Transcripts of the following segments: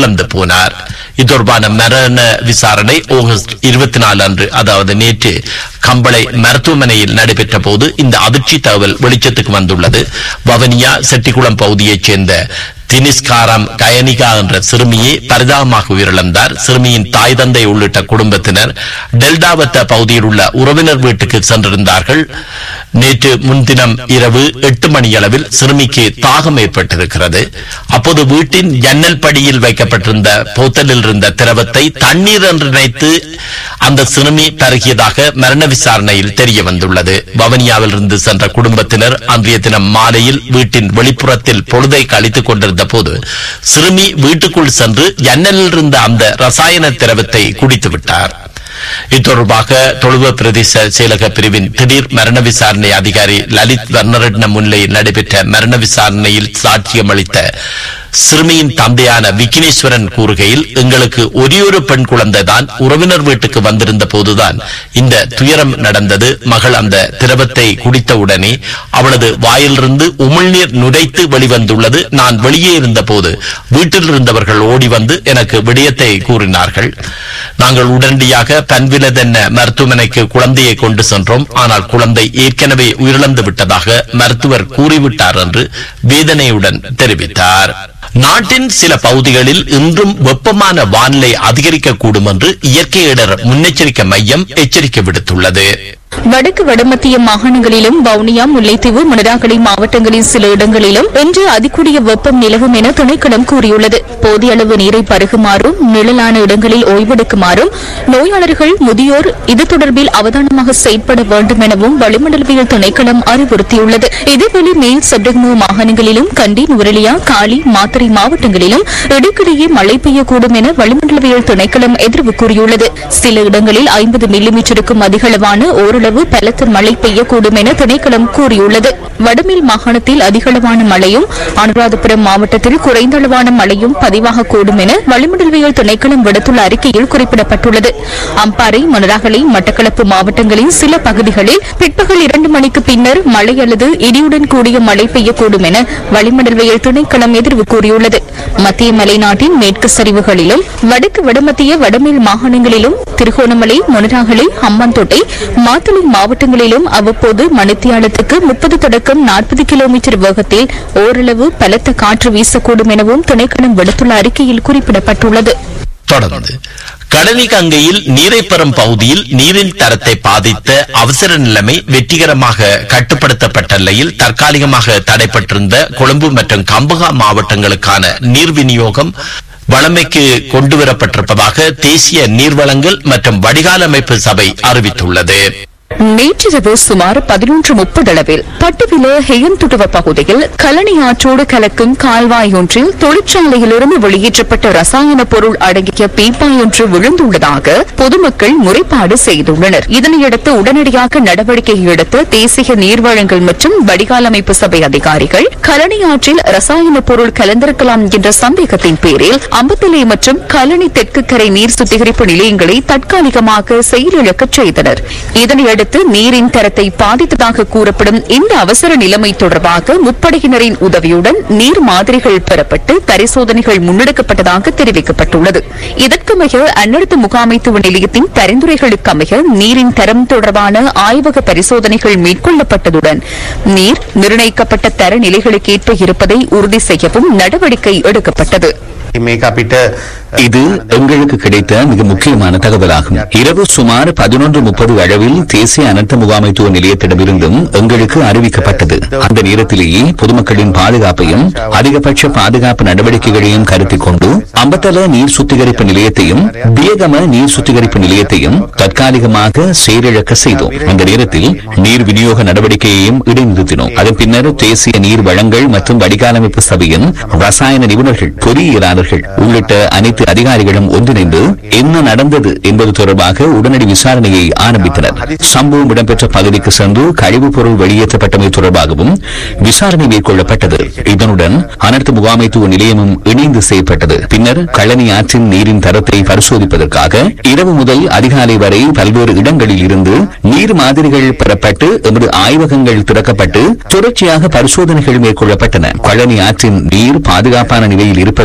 உயிரிழந்து போனார் இது தொடர்பான மரண விசாரணை ஆகஸ்ட் இருபத்தி நாலு அன்று அதாவது நேற்று கம்பளை மருத்துவமனையில் நடைபெற்ற போது இந்த அதிர்ச்சி தகவல் வெளிச்சத்துக்கு வந்துள்ளது வவனியா செட்டிக்குளம் பகுதியைச் சேர்ந்த தினிஸ்காரம் கயனிகா என்ற சிறுமியே பரிதாபமாக உயிரிழந்தார் சிறுமியின் தாய் தந்தை உள்ளிட்ட குடும்பத்தினர் டெல்டாவத்த பகுதியில் உள்ள உறவினர் வீட்டுக்கு சென்றிருந்தார்கள் நேற்று முன்தினம் இரவு எட்டு மணி அளவில் சிறுமிக்கு தாகம் ஏற்பட்டிருக்கிறது அப்போது வீட்டின் ஜன்னல் படியில் வைக்கப்பட்டிருந்த போத்தலில் இருந்த திரவத்தை தண்ணீர் என்று நினைத்து அந்த சிறுமி பருகியதாக மரண விசாரணையில் தெரிய வந்துள்ளது வவனியாவில் இருந்து சென்ற குடும்பத்தினர் அன்றைய தினம் மாலையில் வீட்டின் வெளிப்புறத்தில் பொழுதை கழித்துக் கொண்டிருந்த போது சிறுமி வீட்டுக்குள் சென்று ஜன்னலில் இருந்த அந்த ரசாயன திரவத்தை குடித்து விட்டார் இது தொடர்பாக தொழுவ பிரதேச செயலக பிரிவின் திடீர் மரண விசாரணை அதிகாரி லலித் வர்ணரட்ன முன்னிலையில் நடைபெற்ற மரண விசாரணையில் சாட்சியம் அளித்த சிறுமியின் தந்தையான விக்னேஸ்வரன் கூறுகையில் எங்களுக்கு ஒரே ஒரு பெண் குழந்தை தான் உறவினர் வீட்டுக்கு வந்திருந்த போதுதான் இந்த துயரம் நடந்தது மகள் அந்த திரவத்தை குடித்தவுடனே அவளது வாயிலிருந்து உமிழ்நீர் நுரைத்து வெளிவந்துள்ளது நான் வெளியே இருந்த போது வீட்டில் இருந்தவர்கள் ஓடி வந்து எனக்கு விடயத்தை கூறினார்கள் நாங்கள் உடனடியாக பன்விலதென்ன மருத்துவமனைக்கு குழந்தையை கொண்டு சென்றோம் ஆனால் குழந்தை ஏற்கனவே உயிரிழந்து விட்டதாக மருத்துவர் கூறிவிட்டார் என்று வேதனையுடன் தெரிவித்தார் நாட்டின் சில பகுதிகளில் இன்றும் வெப்பமான வானிலை அதிகரிக்கக்கூடும் என்று இயற்கை இடர் முன்னெச்சரிக்கை மையம் எச்சரிக்கை விடுத்துள்ளது வடக்கு வடமத்திய மாகாணங்களிலும் வவுனியா முல்லைத்தீவு மணராகலை மாவட்டங்களின் சில இடங்களிலும் இன்று அதிகூடிய வெப்பம் நிலவும் என திணைக்களம் கூறியுள்ளது போதிய அளவு நீரை பருகுமாறும் நிழலான இடங்களில் ஓய்வெடுக்குமாறும் நோயாளர்கள் முதியோர் இது தொடர்பில் அவதானமாக செயற்பட வேண்டும் எனவும் வளிமண்டலவியல் திணைக்களம் அறிவுறுத்தியுள்ளது இதேவேளை மேல் சப்ரகமு மாகாணங்களிலும் கண்டி நுவரெலியா காலி மாத்தறை மாவட்டங்களிலும் இடைக்கிடையே மழை பெய்யக்கூடும் என வளிமண்டலவியல் திணைக்களம் எதிர்வு கூறியுள்ளது சில இடங்களில் ஐம்பது மில்லிமீட்டருக்கும் அதிகளவான ஓரளவு பலத்த மழை பெய்யக்கூடும் என திணைக்களம் கூறியுள்ளது வடமேல் மாகாணத்தில் அதிகளவான மழையும் அனுராதபுரம் மாவட்டத்தில் குறைந்த அளவான மழையும் பதிவாகக்கூடும் என வளிமண்டலவியல் திணைக்களம் விடுத்துள்ள அறிக்கையில் குறிப்பிடப்பட்டுள்ளது அம்பாறை மணராகலை மட்டக்களப்பு மாவட்டங்களின் சில பகுதிகளில் பிற்பகல் இரண்டு மணிக்கு பின்னர் மழை அல்லது இடியுடன் கூடிய மழை பெய்யக்கூடும் என வளிமண்டலவியல் திணைக்களம் எதிர்வு கூறியுள்ளது மத்திய மலைநாட்டின் மேற்கு சரிவுகளிலும் வடக்கு வடமத்திய வடமேல் மாகாணங்களிலும் திருகோணமலை மொனராகலை ஹம்பாந்தோட்டை மாத்தளை மாவட்டங்களிலும் அவ்வப்போது மணித்தியாலத்துக்கு முப்பது தொடக்கம் நாற்பது கிலோமீட்டர் வேகத்தில் ஓரளவு பலத்த காற்று வீசக்கூடும் எனவும் திணைக்களம் விடுத்துள்ள அறிக்கையில் குறிப்பிடப்பட்டுள்ளது தொடர்ந்து கடனி கங்கையில் நீரை பெறும் பகுதியில் நீரின் தரத்தை பாதித்த அவசர நிலைமை வெற்றிகரமாக கட்டுப்படுத்தப்பட்ட நிலையில் தற்காலிகமாக தடைப்பட்டிருந்த கொழும்பு மற்றும் கம்பகா மாவட்டங்களுக்கான நீர் விநியோகம் வளமைக்கு கொண்டுவரப்பட்டிருப்பதாக தேசிய நீர்வளங்கள் மற்றும் வடிகால் அமைப்பு சபை அறிவித்துள்ளது நேற்றிரவு சுமார் பதினொன்று முப்பது அளவில் பட்டுவில ஹெயந்துடுவ பகுதியில் கலனி ஆற்றோடு கலக்கும் கால்வாய் ஒன்றில் தொழிற்சாலையிலிருந்து வெளியேற்றப்பட்ட ரசாயன பொருள் அடங்கிய பீப்பாய் ஒன்று விழுந்துள்ளதாக பொதுமக்கள் முறைப்பாடு செய்துள்ளனர் இதனையடுத்து உடனடியாக நடவடிக்கை எடுத்த தேசிய நீர்வழங்கல் மற்றும் வடிகால் அமைப்பு சபை அதிகாரிகள் கலனி ஆற்றில் ரசாயன பொருள் கலந்திருக்கலாம் என்ற சந்தேகத்தின் பேரில் அம்பத்தலை மற்றும் கலனி தெற்கு கரை நீர் சுத்திகரிப்பு நிலையங்களை தற்காலிகமாக செயலிழக்கச் செய்தனர் இதனையடுத்து நீரின் தரத்தை பாதித்ததாக கூறப்படும் இந்த அவசர நிலைமை தொடர்பாக முப்படையினரின் உதவியுடன் நீர் மாதிரிகள் பெறப்பட்டு பரிசோதனைகள் முன்னெடுக்கப்பட்டதாக தெரிவிக்கப்பட்டுள்ளது இதற்கமைய அன்னடுத்து முகாமைத்துவ நிலையத்தின் பரிந்துரைகளுக்கமைய நீரின் தரம் தொடர்பான ஆய்வக பரிசோதனைகள் மேற்கொள்ளப்பட்டதுடன் நீர் நிர்ணயிக்கப்பட்ட தர நிலைகளுக்கேற்ப இருப்பதை உறுதி செய்யவும் நடவடிக்கை எடுக்கப்பட்டது මේක අපිට இது எங்களுக்கு கிடைத்த மிக முக்கியமான தகவலாகும் இரவு சுமார் பதினொன்று முப்பது அளவில் தேசிய அனர்த்த முகாமைத்துவ நிலையத்திடமிருந்தும் எங்களுக்கு அறிவிக்கப்பட்டது அந்த நேரத்திலேயே பொதுமக்களின் பாதுகாப்பையும் அதிகபட்ச பாதுகாப்பு நடவடிக்கைகளையும் கருத்தில் கொண்டு அம்பத்தல நீர் சுத்திகரிப்பு நிலையத்தையும் பியகம நீர் சுத்திகரிப்பு நிலையத்தையும் தற்காலிகமாக செயலிழக்க செய்தோம் அந்த நேரத்தில் நீர் விநியோக நடவடிக்கையையும் இடைநிறுத்தினோம் அதன் பின்னர் தேசிய நீர் வழங்கல் மற்றும் வடிகாலமைப்பு சபையின் ரசாயன நிபுணர்கள் பொறியியலாளர்கள் உள்ளிட்ட அனைத்து அதிகாரிகளும் ஒன்றிணைந்து என்ன நடந்தது என்பது தொடர்பாக உடனடி விசாரணையை ஆரம்பித்தனர் சம்பவம் இடம்பெற்ற பகுதிக்கு சென்று கழிவுப் பொருள் வெளியேற்றப்பட்டமை தொடர்பாகவும் விசாரணை மேற்கொள்ளப்பட்டது இதனுடன் அனர்த்த முகாமைத்துவ நிலையமும் இணைந்து செய்யப்பட்டது பின்னர் கழனி ஆற்றின் நீரின் தரத்தை பரிசோதிப்பதற்காக இரவு முதல் அதிகாலை வரை பல்வேறு இடங்களில் இருந்து நீர் மாதிரிகள் பெறப்பட்டு எமது ஆய்வகங்கள் திறக்கப்பட்டு தொடர்ச்சியாக பரிசோதனைகள் மேற்கொள்ளப்பட்டன கழனி ஆற்றின் நீர் பாதுகாப்பான நிலையில் இருப்பது உறுதி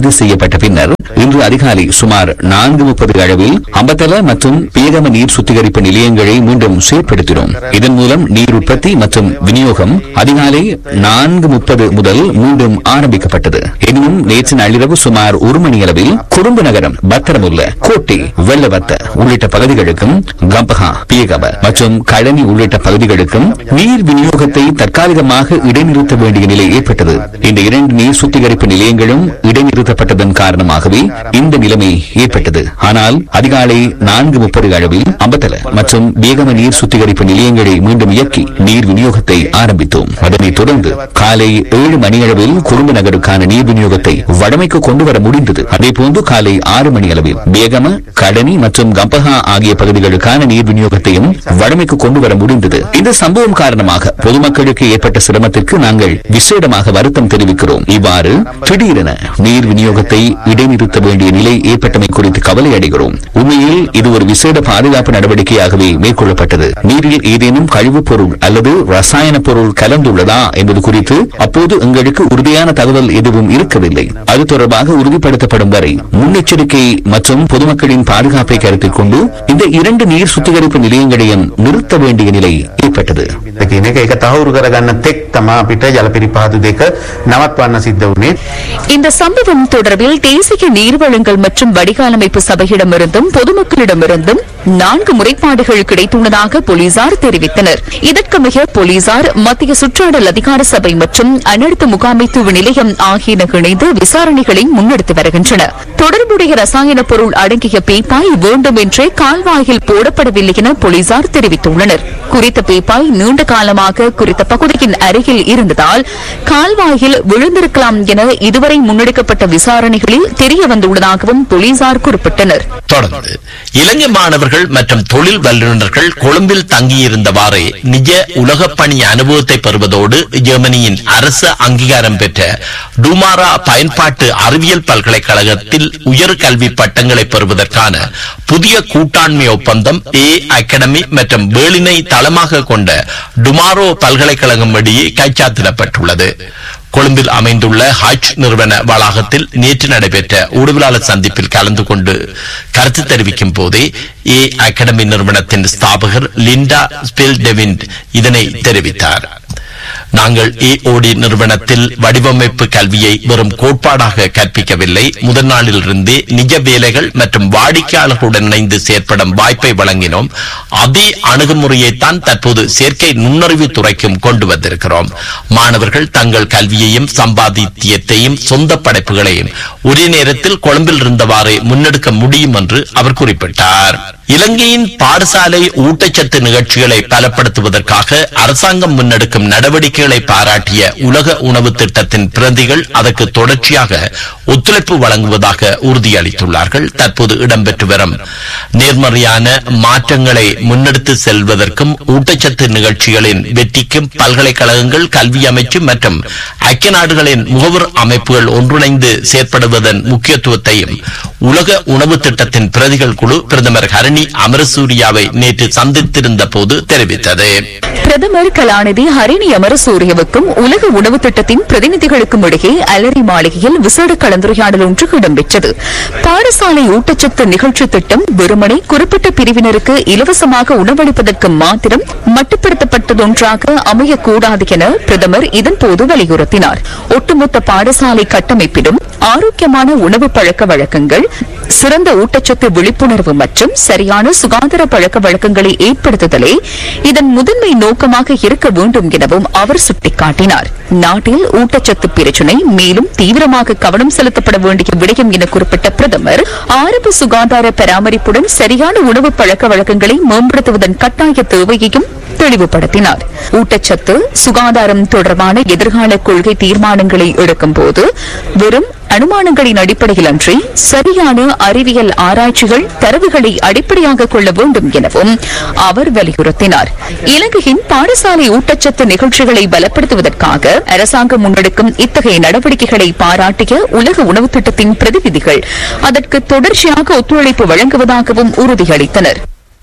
கைது செய்யப்பட்ட பின்னர் இன்று அதிகாலை சுமார் நான்கு முப்பது அளவில் அம்பத்தல மற்றும் பேகம நீர் சுத்திகரிப்பு நிலையங்களை மீண்டும் செயற்படுத்தினோம் இதன் மூலம் நீர் உற்பத்தி மற்றும் விநியோகம் அதிகாலை நான்கு முப்பது முதல் மீண்டும் ஆரம்பிக்கப்பட்டது எனினும் நேற்று நள்ளிரவு சுமார் ஒரு மணி அளவில் குறும்பு நகரம் பத்திரமுல்ல கோட்டை வெள்ளவத்த உள்ளிட்ட பகுதிகளுக்கும் கம்பஹா பியகப மற்றும் கழனி உள்ளிட்ட பகுதிகளுக்கும் நீர் விநியோகத்தை தற்காலிகமாக இடைநிறுத்த வேண்டிய நிலை ஏற்பட்டது இந்த இரண்டு நீர் சுத்திகரிப்பு நிலையங்களும் இடைநிறுத்தப்பட்டதன் காரணமாகவே இந்த நிலைமை ஏற்பட்டது ஆனால் அதிகாலை நான்கு முப்பது அளவில் அம்பத்தல மற்றும் வேகம நீர் சுத்திகரிப்பு நிலையங்களை மீண்டும் இயக்கி நீர் விநியோகத்தை ஆரம்பித்தோம் அதனைத் தொடர்ந்து காலை ஏழு மணியளவில் குறும்பு நகருக்கான நீர் விநியோகத்தை வடமைக்கு கொண்டு வர முடிந்தது அதேபோன்று காலை ஆறு மணி அளவில் வேகம கடனி மற்றும் கம்பஹா ஆகிய பகுதிகளுக்கான நீர் விநியோகத்தையும் வடமைக்கு கொண்டு வர முடிந்தது இந்த சம்பவம் காரணமாக பொதுமக்களுக்கு ஏற்பட்ட சிரமத்திற்கு நாங்கள் விசேடமாக வருத்தம் தெரிவிக்கிறோம் இவ்வாறு திடீரென நீர் விநியோகத்தை இடைநிறுத்த வேண்டிய நிலை ஏற்பட்டமை குறித்து கவலை அடைகிறோம் உண்மையில் இது ஒரு விசேட பாதுகாப்பு நடவடிக்கையாகவே மேற்கொள்ளப்பட்டது நீரில் ஏதேனும் கழிவுப் பொருள் அல்லது ரசாயன பொருள் கலந்துள்ளதா என்பது குறித்து அப்போது எங்களுக்கு உறுதியான தகவல் எதுவும் இருக்கவில்லை அது தொடர்பாக உறுதிப்படுத்தப்படும் வரை முன்னெச்சரிக்கை மற்றும் பொதுமக்களின் பாதுகாப்பை கருத்தில் கொண்டு இந்த இரண்டு நீர் சுத்திகரிப்பு நிலையங்களையும் நிறுத்த வேண்டிய நிலை ஏற்பட்டது කියන එක ඒක තහවුරු කරගන්න තෙක් තමා අපිට ජල පිරිපාදු දෙක නවත්වන්න සිද්ධ වුණේ. இந்த சம்பவம் தொடர்பில் தேசிய நீர்வளங்கள் மற்றும் வடிகாலமைப்பு சபையிடமிருந்தும் பொதுமக்களிடமிருந்தும் நான்கு முறைப்பாடுகள் கிடைத்துள்ளதாக போலீசார் தெரிவித்தனர் இதற்கமைய போலீசார் மத்திய சுற்றாடல் அதிகார சபை மற்றும் அனர்த்த முகாமைத்துவ நிலையம் ஆகியன இணைந்து விசாரணைகளை முன்னெடுத்து வருகின்றன தொடர்புடைய ரசாயன பொருள் அடங்கிய பீப்பாய் வேண்டும் என்றே கால்வாயில் போடப்படவில்லை என போலீசார் தெரிவித்துள்ளனர் குறித்த பீப்பாய் நீண்ட காலமாக குறித்த பகுதியின் அருகில் இருந்ததால் கால்வாயில் விழுந்திருக்கலாம் என இதுவரை முன்னெடுக்கப்பட்ட விசாரணைகளில் தெரிய வந்துள்ளதாகவும் போலீசார் குறிப்பிட்டனர் தொடர்ந்து இலங்கை மாணவர்கள் மற்றும் தொழில் வல்லுநர்கள் கொழும்பில் தங்கியிருந்தவாறே நிஜ உலகப் பணி அனுபவத்தை பெறுவதோடு ஜெர்மனியின் அரசு அங்கீகாரம் பெற்ற டுமாரா பயன்பாட்டு அறிவியல் பல்கலைக்கழகத்தில் உயர்கல்வி பட்டங்களை பெறுவதற்கான புதிய கூட்டாண்மை ஒப்பந்தம் ஏ அகாடமி மற்றும் பேர்லினை தளமாக கொண்ட டுமாரோ பல்கலைக்கழகம் இடையே கைச்சாத்திடப்பட்டுள்ளது கொழும்பில் அமைந்துள்ள ஹஜ் நிறுவன வளாகத்தில் நேற்று நடைபெற்ற ஊடகவியலாளர் சந்திப்பில் கலந்து கொண்டு கருத்து தெரிவிக்கும் போதே ஏ அகாடமி நிறுவனத்தின் ஸ்தாபகர் லிண்டா ஸ்பெல்டெவிண்ட் இதனை தெரிவித்தார் நாங்கள் ஏஓடி நிறுவனத்தில் வடிவமைப்பு கல்வியை வெறும் கோட்பாடாக கற்பிக்கவில்லை முதல் நாளிலிருந்தே நிஜ வேலைகள் மற்றும் வாடிக்கையாளர்களுடன் இணைந்து செயற்படும் வாய்ப்பை வழங்கினோம் அதே அணுகுமுறையைத்தான் தற்போது செயற்கை நுண்ணறிவு துறைக்கும் கொண்டு வந்திருக்கிறோம் மாணவர்கள் தங்கள் கல்வியையும் சம்பாதித்தியத்தையும் சொந்த படைப்புகளையும் ஒரே நேரத்தில் கொழும்பில் இருந்தவாறே முன்னெடுக்க முடியும் என்று அவர் குறிப்பிட்டார் இலங்கையின் பாடசாலை ஊட்டச்சத்து நிகழ்ச்சிகளை பலப்படுத்துவதற்காக அரசாங்கம் முன்னெடுக்கும் நடவடிக்கைகளை பாராட்டிய உலக உணவு திட்டத்தின் பிரதிகள் அதற்கு தொடர்ச்சியாக ஒத்துழைப்பு வழங்குவதாக உறுதியளித்துள்ளார்கள் தற்போது இடம்பெற்று வரும் நேர்மறையான மாற்றங்களை முன்னெடுத்து செல்வதற்கும் ஊட்டச்சத்து நிகழ்ச்சிகளின் வெற்றிக்கும் பல்கலைக்கழகங்கள் கல்வி அமைச்சு மற்றும் ஐக்கிய நாடுகளின் முகவர் அமைப்புகள் ஒன்றிணைந்து செயற்படுவதன் முக்கியத்துவத்தையும் உலக உணவு திட்டத்தின் பிரதிகள் குழு பிரதமர் ஹரணி அமரசூரியாவை நேற்று சந்தித்திருந்த போது தெரிவித்தது பிரதமர் கலாநிதி ஹரிணி அமரசூரியவுக்கும் உலக உணவு திட்டத்தின் பிரதிநிதிகளுக்கும் இடையே அலரி மாளிகையில் விசேட கலந்துரையாடல் ஒன்று இடம்பெற்றது பாடசாலை ஊட்டச்சத்து நிகழ்ச்சி திட்டம் வெறுமனே குறிப்பிட்ட பிரிவினருக்கு இலவசமாக உணவளிப்பதற்கு மாத்திரம் மட்டுப்படுத்தப்பட்டதொன்றாக அமையக்கூடாது என பிரதமர் இதன்போது வலியுறுத்தினார் ஒட்டுமொத்த பாடசாலை கட்டமைப்பிலும் ஆரோக்கியமான உணவு பழக்க வழக்கங்கள் சிறந்த ஊட்டச்சத்து விழிப்புணர்வு மற்றும் சரியான சுகாதார பழக்க வழக்கங்களை ஏற்படுத்துதலே இதன் முதன்மை நோக்கமாக இருக்க வேண்டும் எனவும் அவர் சுட்டிக்காட்டினார் நாட்டில் ஊட்டச்சத்து பிரச்சினை மேலும் தீவிரமாக கவனம் செலுத்தப்பட வேண்டிய விடயம் என குறிப்பிட்ட பிரதமர் ஆரம்ப சுகாதார பராமரிப்புடன் சரியான உணவு பழக்க வழக்கங்களை மேம்படுத்துவதன் கட்டாய தேவையையும் தெளிவுபடுத்தினார் ஊட்டச்சத்து சுகாதாரம் தொடர்பான எதிர்கால கொள்கை தீர்மானங்களை எடுக்கும்போது வெறும் அனுமானங்களின் அடிப்படையில் அன்றி சரியான அறிவியல் ஆராய்ச்சிகள் தரவுகளை அடிப்படையாக கொள்ள வேண்டும் எனவும் அவர் வலியுறுத்தினார் இலங்கையின் பாடசாலை ஊட்டச்சத்து நிகழ்ச்சிகளை பலப்படுத்துவதற்காக அரசாங்கம் முன்னெடுக்கும் இத்தகைய நடவடிக்கைகளை பாராட்டிய உலக உணவு திட்டத்தின் பிரதிநிதிகள் அதற்கு தொடர்ச்சியாக ஒத்துழைப்பு வழங்குவதாகவும் உறுதியளித்தனர்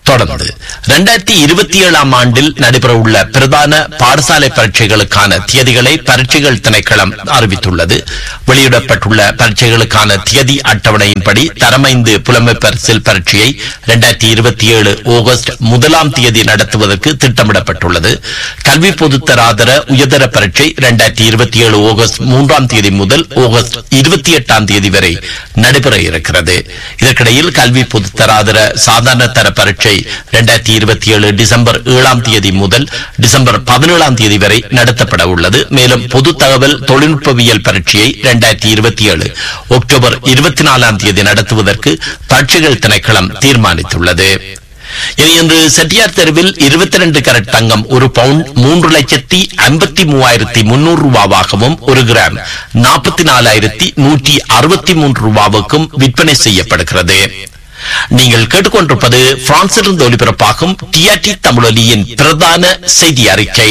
தொடர்ந்து இரண்டாயிரத்தி இருபத்தி ஏழாம் ஆண்டில் நடைபெறவுள்ள பிரதான பாடசாலை பரீட்சைகளுக்கான தியதிகளை பரீட்சைகள் திணைக்களம் அறிவித்துள்ளது வெளியிடப்பட்டுள்ள பரீட்சைகளுக்கான தியதி அட்டவணையின்படி தரமைந்து புலமை பரிசில் பரீட்சையை இரண்டாயிரத்தி இருபத்தி ஏழு ஆகஸ்ட் முதலாம் தேதி நடத்துவதற்கு திட்டமிடப்பட்டுள்ளது கல்வி பொதுத்தராதர உயர்தர பரீட்சை இரண்டாயிரத்தி இருபத்தி ஏழு ஆகஸ்ட் மூன்றாம் தேதி முதல் ஆகஸ்ட் இருபத்தி எட்டாம் தேதி வரை நடைபெற இருக்கிறது இதற்கிடையில் கல்வி பொதுத்தராதர சாதாரண தர பரீட்சை இரண்டாயிரத்தி இருபத்தி ஏழு டிசம்பர் ஏழாம் தேதி முதல் டிசம்பர் பதினேழாம் தேதி வரை நடத்தப்பட உள்ளது மேலும் பொது தகவல் தொழில்நுட்பவியல் பரீட்சையை இரண்டாயிரத்தி இருபத்தி ஏழு அக்டோபர் இருபத்தி நாலாம் தேதி நடத்துவதற்கு பரீட்சைகள் திணைக்களம் தீர்மானித்துள்ளது இனி இன்று செட்டியார் தெருவில் இருபத்தி ரெண்டு கரட் தங்கம் ஒரு பவுண்ட் மூன்று லட்சத்தி ஐம்பத்தி மூவாயிரத்தி முன்னூறு ரூபாவாகவும் ஒரு கிராம் நாற்பத்தி நாலாயிரத்தி நூற்றி அறுபத்தி மூன்று ரூபாவுக்கும் விற்பனை செய்யப்படுகிறது நீங்கள் கேட்டுக்கொண்டிருப்பது பிரான்சிலிருந்து ஒலிபரப்பாகும் டிஆர்டி தமிழொலியின் பிரதான செய்தி அறிக்கை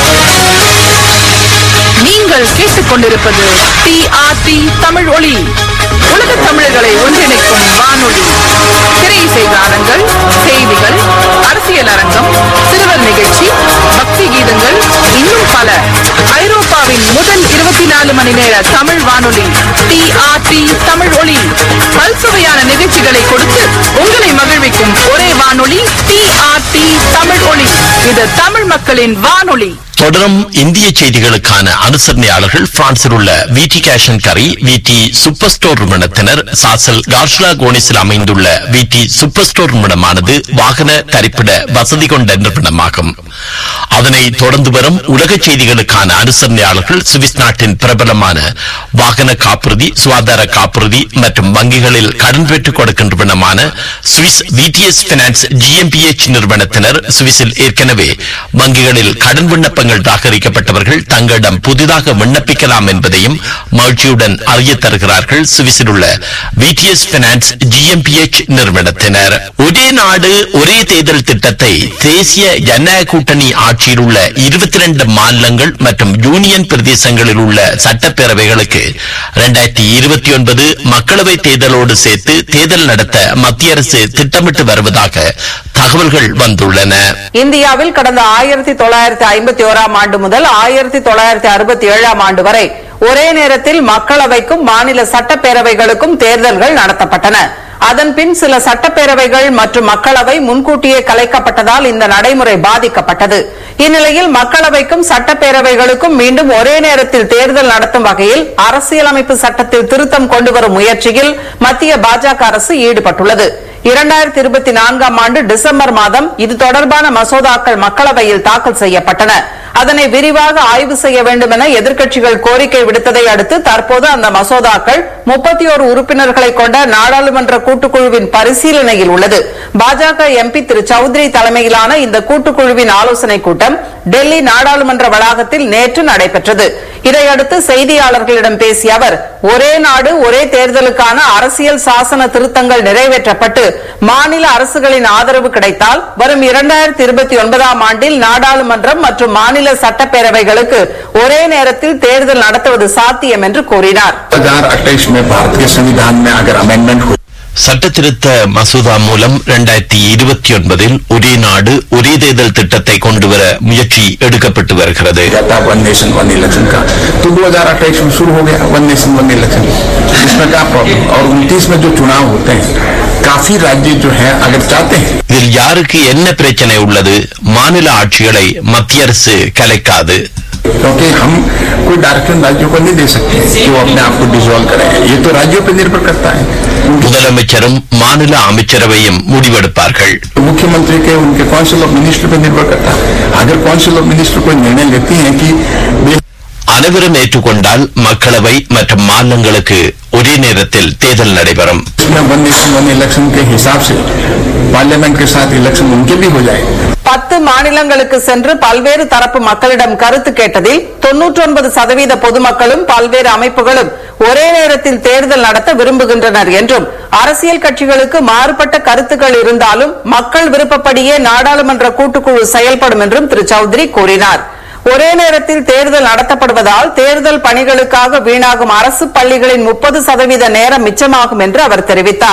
நீங்கள் கேட்டுக்கொண்டிருப்பது டிஆர்டி தமிழ் ஒளி உலக தமிழர்களை ஒன்றிணைக்கும் வானொலி திரை செய்தாளங்கள் செய்திகள் அரசியல் அரங்கம் சிறுவர் நிகழ்ச்சி பக்தி கீதங்கள் இன்னும் பல ஐரோப்பாவின் முதல் இருபத்தி நாலு மணி நேர தமிழ் வானொலி டிஆர்டி தமிழ் ஒளி பல்சுவையான நிகழ்ச்சிகளை கொடுத்து உங்களை மகிழ்விக்கும் ஒரே வானொலி டிஆர்டி தமிழ் ஒளி இது தமிழ் மக்களின் வானொலி தொடரும் இந்திய செய்திகளுக்கான அனுசரணையாளர்கள் பிரான்சில் உள்ள விடி கேஷன் கரி விடி சூப்பர் ஸ்டோர் நிறுவனத்தினர் சாசல் கார்ஷ்லா கோனிஸில் அமைந்துள்ள விடி சூப்பர் ஸ்டோர் நிறுவனமானது வாகன தரிப்பிட வசதி கொண்ட நிறுவனமாகும் அதனை தொடர்ந்து வரும் உலக செய்திகளுக்கான அனுசரணையாளர்கள் சுவிஸ் நாட்டின் பிரபலமான வாகன காப்புறுதி சுகாதார காப்புறுதி மற்றும் வங்கிகளில் கடன் பெற்றுக் கொடுக்கின்ற நிறுவனமான சுவிஸ் விடிஎஸ் பினான்ஸ் ஜிஎம்பிஎச் நிறுவனத்தினர் சுவிஸில் ஏற்கனவே வங்கிகளில் கடன் விண்ணப்பங்கள் நிராகரிக்கப்பட்டவர்கள் தங்களிடம் புதிதாக விண்ணப்பிக்கலாம் என்பதையும் மகிழ்ச்சியுடன் அறிய தருகிறார்கள் சுவிஸில் உள்ள விடிஎஸ் பினான்ஸ் ஜிஎம்பிஎச் நிறுவனத்தினர் ஒரே நாடு ஒரே தேர்தல் திட்டத்தை தேசிய ஜனநாயக கூட்டணி ஆட்சியில் உள்ள இருபத்தி ரெண்டு மாநிலங்கள் மற்றும் யூனியன் பிரதேசங்களில் உள்ள சட்டப்பேரவைகளுக்கு இரண்டாயிரத்தி இருபத்தி ஒன்பது மக்களவை தேர்தலோடு சேர்த்து தேர்தல் நடத்த மத்திய அரசு திட்டமிட்டு வருவதாக தகவல்கள் வந்துள்ளன இந்தியாவில் கடந்த ஆயிரத்தி தொள்ளாயிரத்தி ஐம்பத்தி ஓராம் ஆண்டு முதல் ஆயிரத்தி தொள்ளாயிரத்தி அறுபத்தி ஏழாம் ஆண்டு வரை ஒரே நேரத்தில் மக்களவைக்கும் மாநில சட்டப்பேரவைகளுக்கும் தேர்தல்கள் நடத்தப்பட்டன அதன் பின் சில சட்டப்பேரவைகள் மற்றும் மக்களவை முன்கூட்டியே கலைக்கப்பட்டதால் இந்த நடைமுறை பாதிக்கப்பட்டது இந்நிலையில் மக்களவைக்கும் சட்டப்பேரவைகளுக்கும் மீண்டும் ஒரே நேரத்தில் தேர்தல் நடத்தும் வகையில் அரசியலமைப்பு சட்டத்தில் திருத்தம் கொண்டுவரும் முயற்சியில் மத்திய பாஜக அரசு ஈடுபட்டுள்ளது இரண்டாயிரத்தி இருபத்தி நான்காம் ஆண்டு டிசம்பர் மாதம் இது தொடர்பான மசோதாக்கள் மக்களவையில் தாக்கல் செய்யப்பட்டன அதனை விரிவாக ஆய்வு செய்ய வேண்டும் என எதிர்க்கட்சிகள் கோரிக்கை விடுத்ததை அடுத்து தற்போது அந்த மசோதாக்கள் முப்பத்தி ஒரு உறுப்பினர்களை கொண்ட நாடாளுமன்ற கூட்டுக்குழுவின் பரிசீலனையில் உள்ளது பாஜக எம்பி திரு சௌத்ரி தலைமையிலான இந்த கூட்டுக்குழுவின் ஆலோசனைக் கூட்டம் டெல்லி நாடாளுமன்ற வளாகத்தில் நேற்று நடைபெற்றது இதையடுத்து செய்தியாளர்களிடம் பேசிய அவர் ஒரே நாடு ஒரே தேர்தலுக்கான அரசியல் சாசன திருத்தங்கள் நிறைவேற்றப்பட்டு மாநில அரசுகளின் ஆதரவு கிடைத்தால் வரும் இரண்டாயிரத்தி இருபத்தி ஒன்பதாம் ஆண்டில் நாடாளுமன்றம் மற்றும் மாநில சட்டப்பேரவைகளுக்கு ஒரே நேரத்தில் தேர்தல் நடத்துவது சாத்தியம் என்று கூறினார் हजार अट्ठाईस में भारत के संविधान में अगर अमेंडमेंट हो சட்ட திருத்த மசோதா மூலம் இரண்டாயிரத்தி இருபத்தி ஒன்பதில் ஒரே நாடு ஒரே தேர்தல் திட்டத்தை கொண்டுவர முயற்சி எடுக்கப்பட்டு வருகிறது जाता वन नेशन वन इलेक्शन का तो 2028 में शुरू हो गया वन नेशन वन इलेक्शन इसमें क्या प्रॉब्लम और उनतीस में जो चुनाव होते हैं काफी राज्य जो है अगर चाहते हैं இதில் யாருக்கு என்ன பிரச்சனை உள்ளது மாநில ஆட்சிகளை மத்திய அரசு கலைக்காது क्योंकि हम कोई डायरेक्शन राज्यों को नहीं दे सकते कि वो अपने आप को डिसॉल्व करें ये तो राज्यों पर निर्भर करता है முதலமைச்சரும் மாநில அமைச்சரவையும் முடிவெடுப்பார்கள் मुख्यमंत्री के उनके काउंसिल ऑफ मिनिस्टर पर निर्भर करता है अगर काउंसिल ऑफ मिनिस्टर कोई निर्णय लेती है कि वे அனைவரும் ஏற்றுக்கொண்டால் மக்களவை மற்றும் மாநிலங்களுக்கு ஒரே நேரத்தில் தேர்தல் நடைபெறும் इसमें वन नेशन वन इलेक्शन के हिसाब से पार्लियामेंट के साथ इलेक्शन उनके भी हो जाए பத்து மாநிலங்களுக்கு சென்று பல்வேறு தரப்பு மக்களிடம் கருத்து கேட்டதில் தொன்னூற்றி ஒன்பது சதவீத பொதுமக்களும் பல்வேறு அமைப்புகளும் ஒரே நேரத்தில் தேர்தல் நடத்த விரும்புகின்றனர் என்றும் அரசியல் கட்சிகளுக்கு மாறுபட்ட கருத்துக்கள் இருந்தாலும் மக்கள் விருப்பப்படியே நாடாளுமன்ற கூட்டுக்குழு செயல்படும் என்றும் திரு சௌத்ரி கூறினார் ஒரே நேரத்தில் தேர்தல் நடத்தப்படுவதால் தேர்தல் பணிகளுக்காக வீணாகும் அரசு பள்ளிகளின் முப்பது சதவீத நேரம் மிச்சமாகும் என்று அவர் தெரிவித்தார்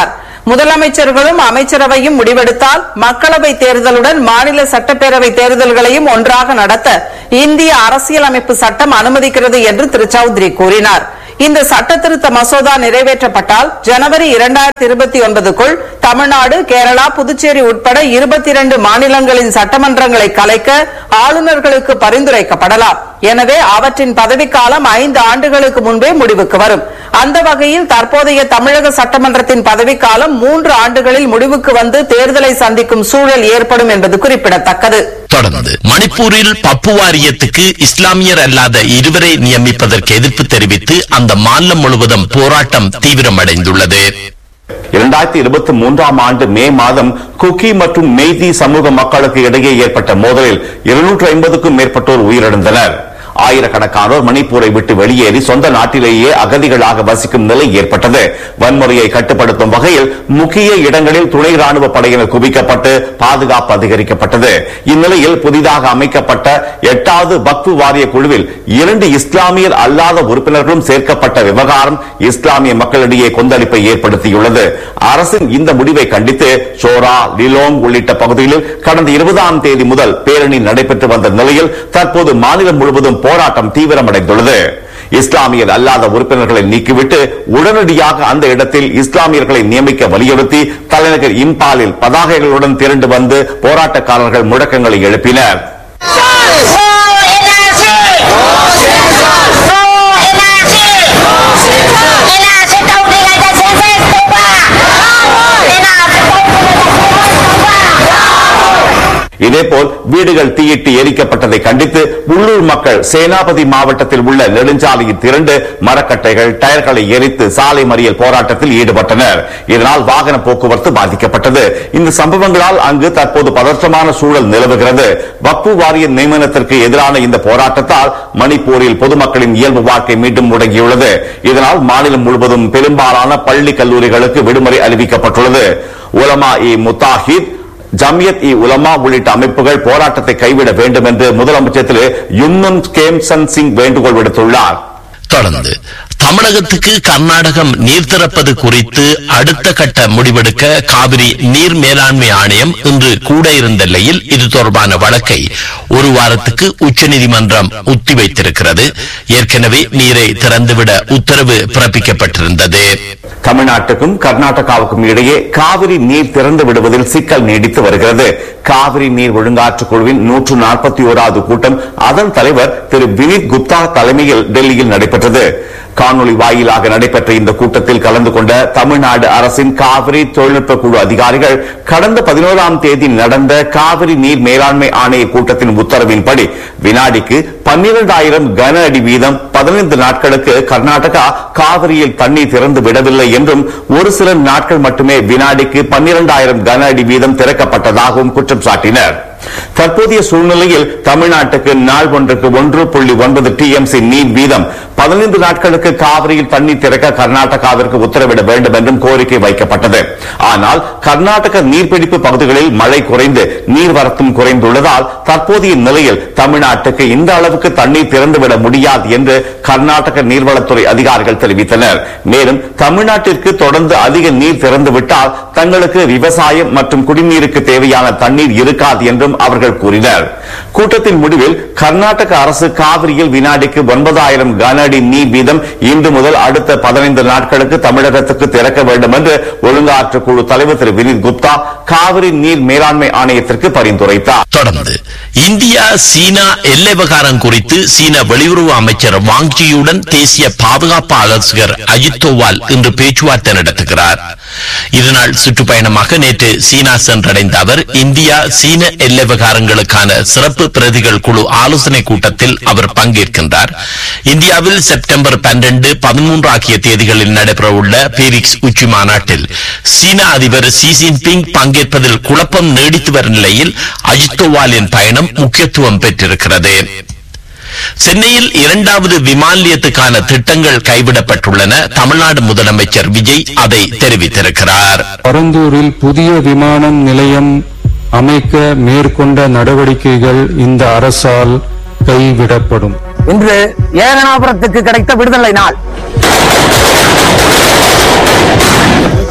முதலமைச்சர்களும் அமைச்சரவையும் முடிவெடுத்தால் மக்களவை தேர்தலுடன் மாநில சட்டப்பேரவை தேர்தல்களையும் ஒன்றாக நடத்த இந்திய அரசியலமைப்பு சட்டம் அனுமதிக்கிறது என்று திரு சௌத்ரி கூறினார் இந்த சட்ட திருத்த மசோதா நிறைவேற்றப்பட்டால் ஜனவரி இரண்டாயிரத்தி இருபத்தி ஒன்பதுக்குள் தமிழ்நாடு கேரளா புதுச்சேரி உட்பட இருபத்தி இரண்டு மாநிலங்களின் சட்டமன்றங்களை கலைக்க ஆளுநர்களுக்கு பரிந்துரைக்கப்படலாம் எனவே அவற்றின் பதவிக்காலம் ஐந்து ஆண்டுகளுக்கு முன்பே முடிவுக்கு வரும் அந்த வகையில் தற்போதைய தமிழக சட்டமன்றத்தின் பதவிக்காலம் மூன்று ஆண்டுகளில் முடிவுக்கு வந்து தேர்தலை சந்திக்கும் சூழல் ஏற்படும் என்பது குறிப்பிடத்தக்கது தொடர்ந்து மணிப்பூரில் பப்பு வாரியத்துக்கு இஸ்லாமியர் அல்லாத இருவரை நியமிப்பதற்கு எதிர்ப்பு தெரிவித்து அந்த மாநிலம் முழுவதும் போராட்டம் தீவிரமடைந்துள்ளது இரண்டாயிரத்தி இருபத்தி மூன்றாம் ஆண்டு மே மாதம் குக்கி மற்றும் மெய்தி சமூக மக்களுக்கு இடையே ஏற்பட்ட மோதலில் இருநூற்று ஐம்பதுக்கும் மேற்பட்டோர் உயிரிழந்தனர் ஆயிரக்கணக்கானோர் மணிப்பூரை விட்டு வெளியேறி சொந்த நாட்டிலேயே அகதிகளாக வசிக்கும் நிலை ஏற்பட்டது வன்முறையை கட்டுப்படுத்தும் வகையில் முக்கிய இடங்களில் துணை ராணுவ படையினர் குவிக்கப்பட்டு பாதுகாப்பு அதிகரிக்கப்பட்டது இந்நிலையில் புதிதாக அமைக்கப்பட்ட எட்டாவது வக்ஃபு வாரிய குழுவில் இரண்டு இஸ்லாமியர் அல்லாத உறுப்பினர்களும் சேர்க்கப்பட்ட விவகாரம் இஸ்லாமிய மக்களிடையே கொந்தளிப்பை ஏற்படுத்தியுள்ளது அரசின் இந்த முடிவை கண்டித்து சோரா லிலோங் உள்ளிட்ட பகுதிகளில் கடந்த இருபதாம் தேதி முதல் பேரணி நடைபெற்று வந்த நிலையில் தற்போது மாநிலம் முழுவதும் போராட்டம் தீவிரமடைந்துள்ளது இஸ்லாமியர் அல்லாத உறுப்பினர்களை நீக்கிவிட்டு உடனடியாக அந்த இடத்தில் இஸ்லாமியர்களை நியமிக்க வலியுறுத்தி தலைநகர் இம்பாலில் பதாகைகளுடன் திரண்டு வந்து போராட்டக்காரர்கள் முழக்கங்களை எழுப்பினர் இதேபோல் வீடுகள் தீயிட்டு எரிக்கப்பட்டதை கண்டித்து உள்ளூர் மக்கள் சேனாபதி மாவட்டத்தில் உள்ள நெடுஞ்சாலையில் திரண்டு மரக்கட்டைகள் டயர்களை எரித்து சாலை மறியல் போராட்டத்தில் ஈடுபட்டனர் இதனால் வாகன போக்குவரத்து பாதிக்கப்பட்டது இந்த சம்பவங்களால் அங்கு தற்போது பதற்றமான சூழல் நிலவுகிறது வப்பு வாரிய நியமனத்திற்கு எதிரான இந்த போராட்டத்தால் மணிப்பூரில் பொதுமக்களின் இயல்பு வாழ்க்கை மீண்டும் முடங்கியுள்ளது இதனால் மாநிலம் முழுவதும் பெரும்பாலான பள்ளி கல்லூரிகளுக்கு விடுமுறை அறிவிக்கப்பட்டுள்ளது உலமா இ முத்தாஹித் ஜமியத் இ உலமா உள்ளிட்ட அமைப்புகள் போராட்டத்தை கைவிட வேண்டும் என்று முதலமைச்சர் திரு யும்னன் கேம்சன் சிங் வேண்டுகோள் விடுத்துள்ளார் தொடர்ந்து தமிழகத்துக்கு கர்நாடகம் நீர் திறப்பது குறித்து அடுத்த கட்ட முடிவெடுக்க காவிரி நீர் மேலாண்மை ஆணையம் இன்று கூட இருந்த நிலையில் இது தொடர்பான வழக்கை ஒரு வாரத்துக்கு உச்சநீதிமன்றம் ஒத்திவைத்திருக்கிறது ஏற்கனவே நீரை திறந்துவிட உத்தரவு பிறப்பிக்கப்பட்டிருந்தது தமிழ்நாட்டுக்கும் கர்நாடகாவுக்கும் இடையே காவிரி நீர் திறந்து விடுவதில் சிக்கல் நீடித்து வருகிறது காவிரி நீர் ஒழுங்காற்று குழுவின் நூற்று நாற்பத்தி ஓராவது கூட்டம் அதன் தலைவர் திரு வினித் குப்தா தலைமையில் டெல்லியில் நடைபெற்றது காணொலி வாயிலாக நடைபெற்ற இந்த கூட்டத்தில் கலந்து கொண்ட தமிழ்நாடு அரசின் காவிரி தொழில்நுட்ப குழு அதிகாரிகள் கடந்த பதினோராம் தேதி நடந்த காவிரி நீர் மேலாண்மை ஆணைய கூட்டத்தின் உத்தரவின்படி வினாடிக்கு பன்னிரண்டாயிரம் கன அடி வீதம் பதினைந்து நாட்களுக்கு கர்நாடகா காவிரியில் தண்ணீர் திறந்து விடவில்லை என்றும் ஒரு சில நாட்கள் மட்டுமே வினாடிக்கு பன்னிரண்டாயிரம் கன அடி வீதம் திறக்கப்பட்டதாகவும் குற்றம் சாட்டினர் தற்போதைய சூழ்நிலையில் தமிழ்நாட்டுக்கு நாள் ஒன்றுக்கு ஒன்று புள்ளி ஒன்பது டிஎம்சி நீர் வீதம் பதினைந்து நாட்களுக்கு காவிரியில் தண்ணீர் திறக்க கர்நாடகாவிற்கு உத்தரவிட வேண்டும் என்றும் கோரிக்கை வைக்கப்பட்டது ஆனால் கர்நாடக நீர்பிடிப்பு பகுதிகளில் மழை குறைந்து நீர்வரத்தும் குறைந்துள்ளதால் தற்போதைய நிலையில் தமிழ்நாட்டுக்கு இந்த அளவுக்கு தண்ணீர் திறந்துவிட முடியாது என்று கர்நாடக நீர்வளத்துறை அதிகாரிகள் தெரிவித்தனர் மேலும் தமிழ்நாட்டிற்கு தொடர்ந்து அதிக நீர் திறந்துவிட்டால் தங்களுக்கு விவசாயம் மற்றும் குடிநீருக்கு தேவையான தண்ணீர் இருக்காது என்றும் அவர்கள் கூறினர் கூட்டத்தின் முடிவில் கர்நாடக அரசு காவிரியில் வினாடிக்கு ஒன்பதாயிரம் கன அடி நீர் வீதம் இன்று முதல் அடுத்த பதினைந்து நாட்களுக்கு தமிழகத்துக்கு திறக்க வேண்டும் என்று ஒழுங்காற்று குழு தலைவர் திரு வினித் குப்தா காவிரி நீர் மேலாண்மை ஆணையத்திற்கு பரிந்துரைத்தார் தொடர்ந்து இந்தியா சீனா எல்லை விவகாரம் குறித்து சீன வெளியுறவு அமைச்சர் வாங்ஜியுடன் தேசிய பாதுகாப்பு ஆலோசகர் அஜித் தோவால் இன்று பேச்சுவார்த்தை நடத்துகிறார் இதனால் சுற்றுப்பயணமாக நேற்று சீனா சென்றடைந்த அவர் இந்தியா சீன எல்லை விவகாரங்களுக்கான சிறப்பு பிரதிகள் குழு ஆலோசனை கூட்டத்தில் அவர் பங்கேற்கின்றார் இந்தியாவில் செப்டம்பர் பன்னிரண்டு பதிமூன்று ஆகிய தேதிகளில் நடைபெறவுள்ள பீரிக்ஸ் உச்சி மாநாட்டில் சீன அதிபர் ஷி ஜின்பிங் பங்கேற்பதில் குழப்பம் நீடித்து வரும் நிலையில் அஜித் தோவாலின் பயணம் முக்கியத்துவம் பெற்றிருக்கிறது சென்னையில் இரண்டாவது விமான நிலையத்துக்கான திட்டங்கள் கைவிடப்பட்டுள்ளன தமிழ்நாடு முதலமைச்சர் விஜய் அதை தெரிவித்திருக்கிறார் பரந்தூரில் புதிய விமானம் நிலையம் அமைக்க மேற்கொண்ட நடவடிக்கைகள் இந்த அரசால் கைவிடப்படும் இன்று ஏகனாபுரத்துக்கு கிடைத்த விடுதலை நாள்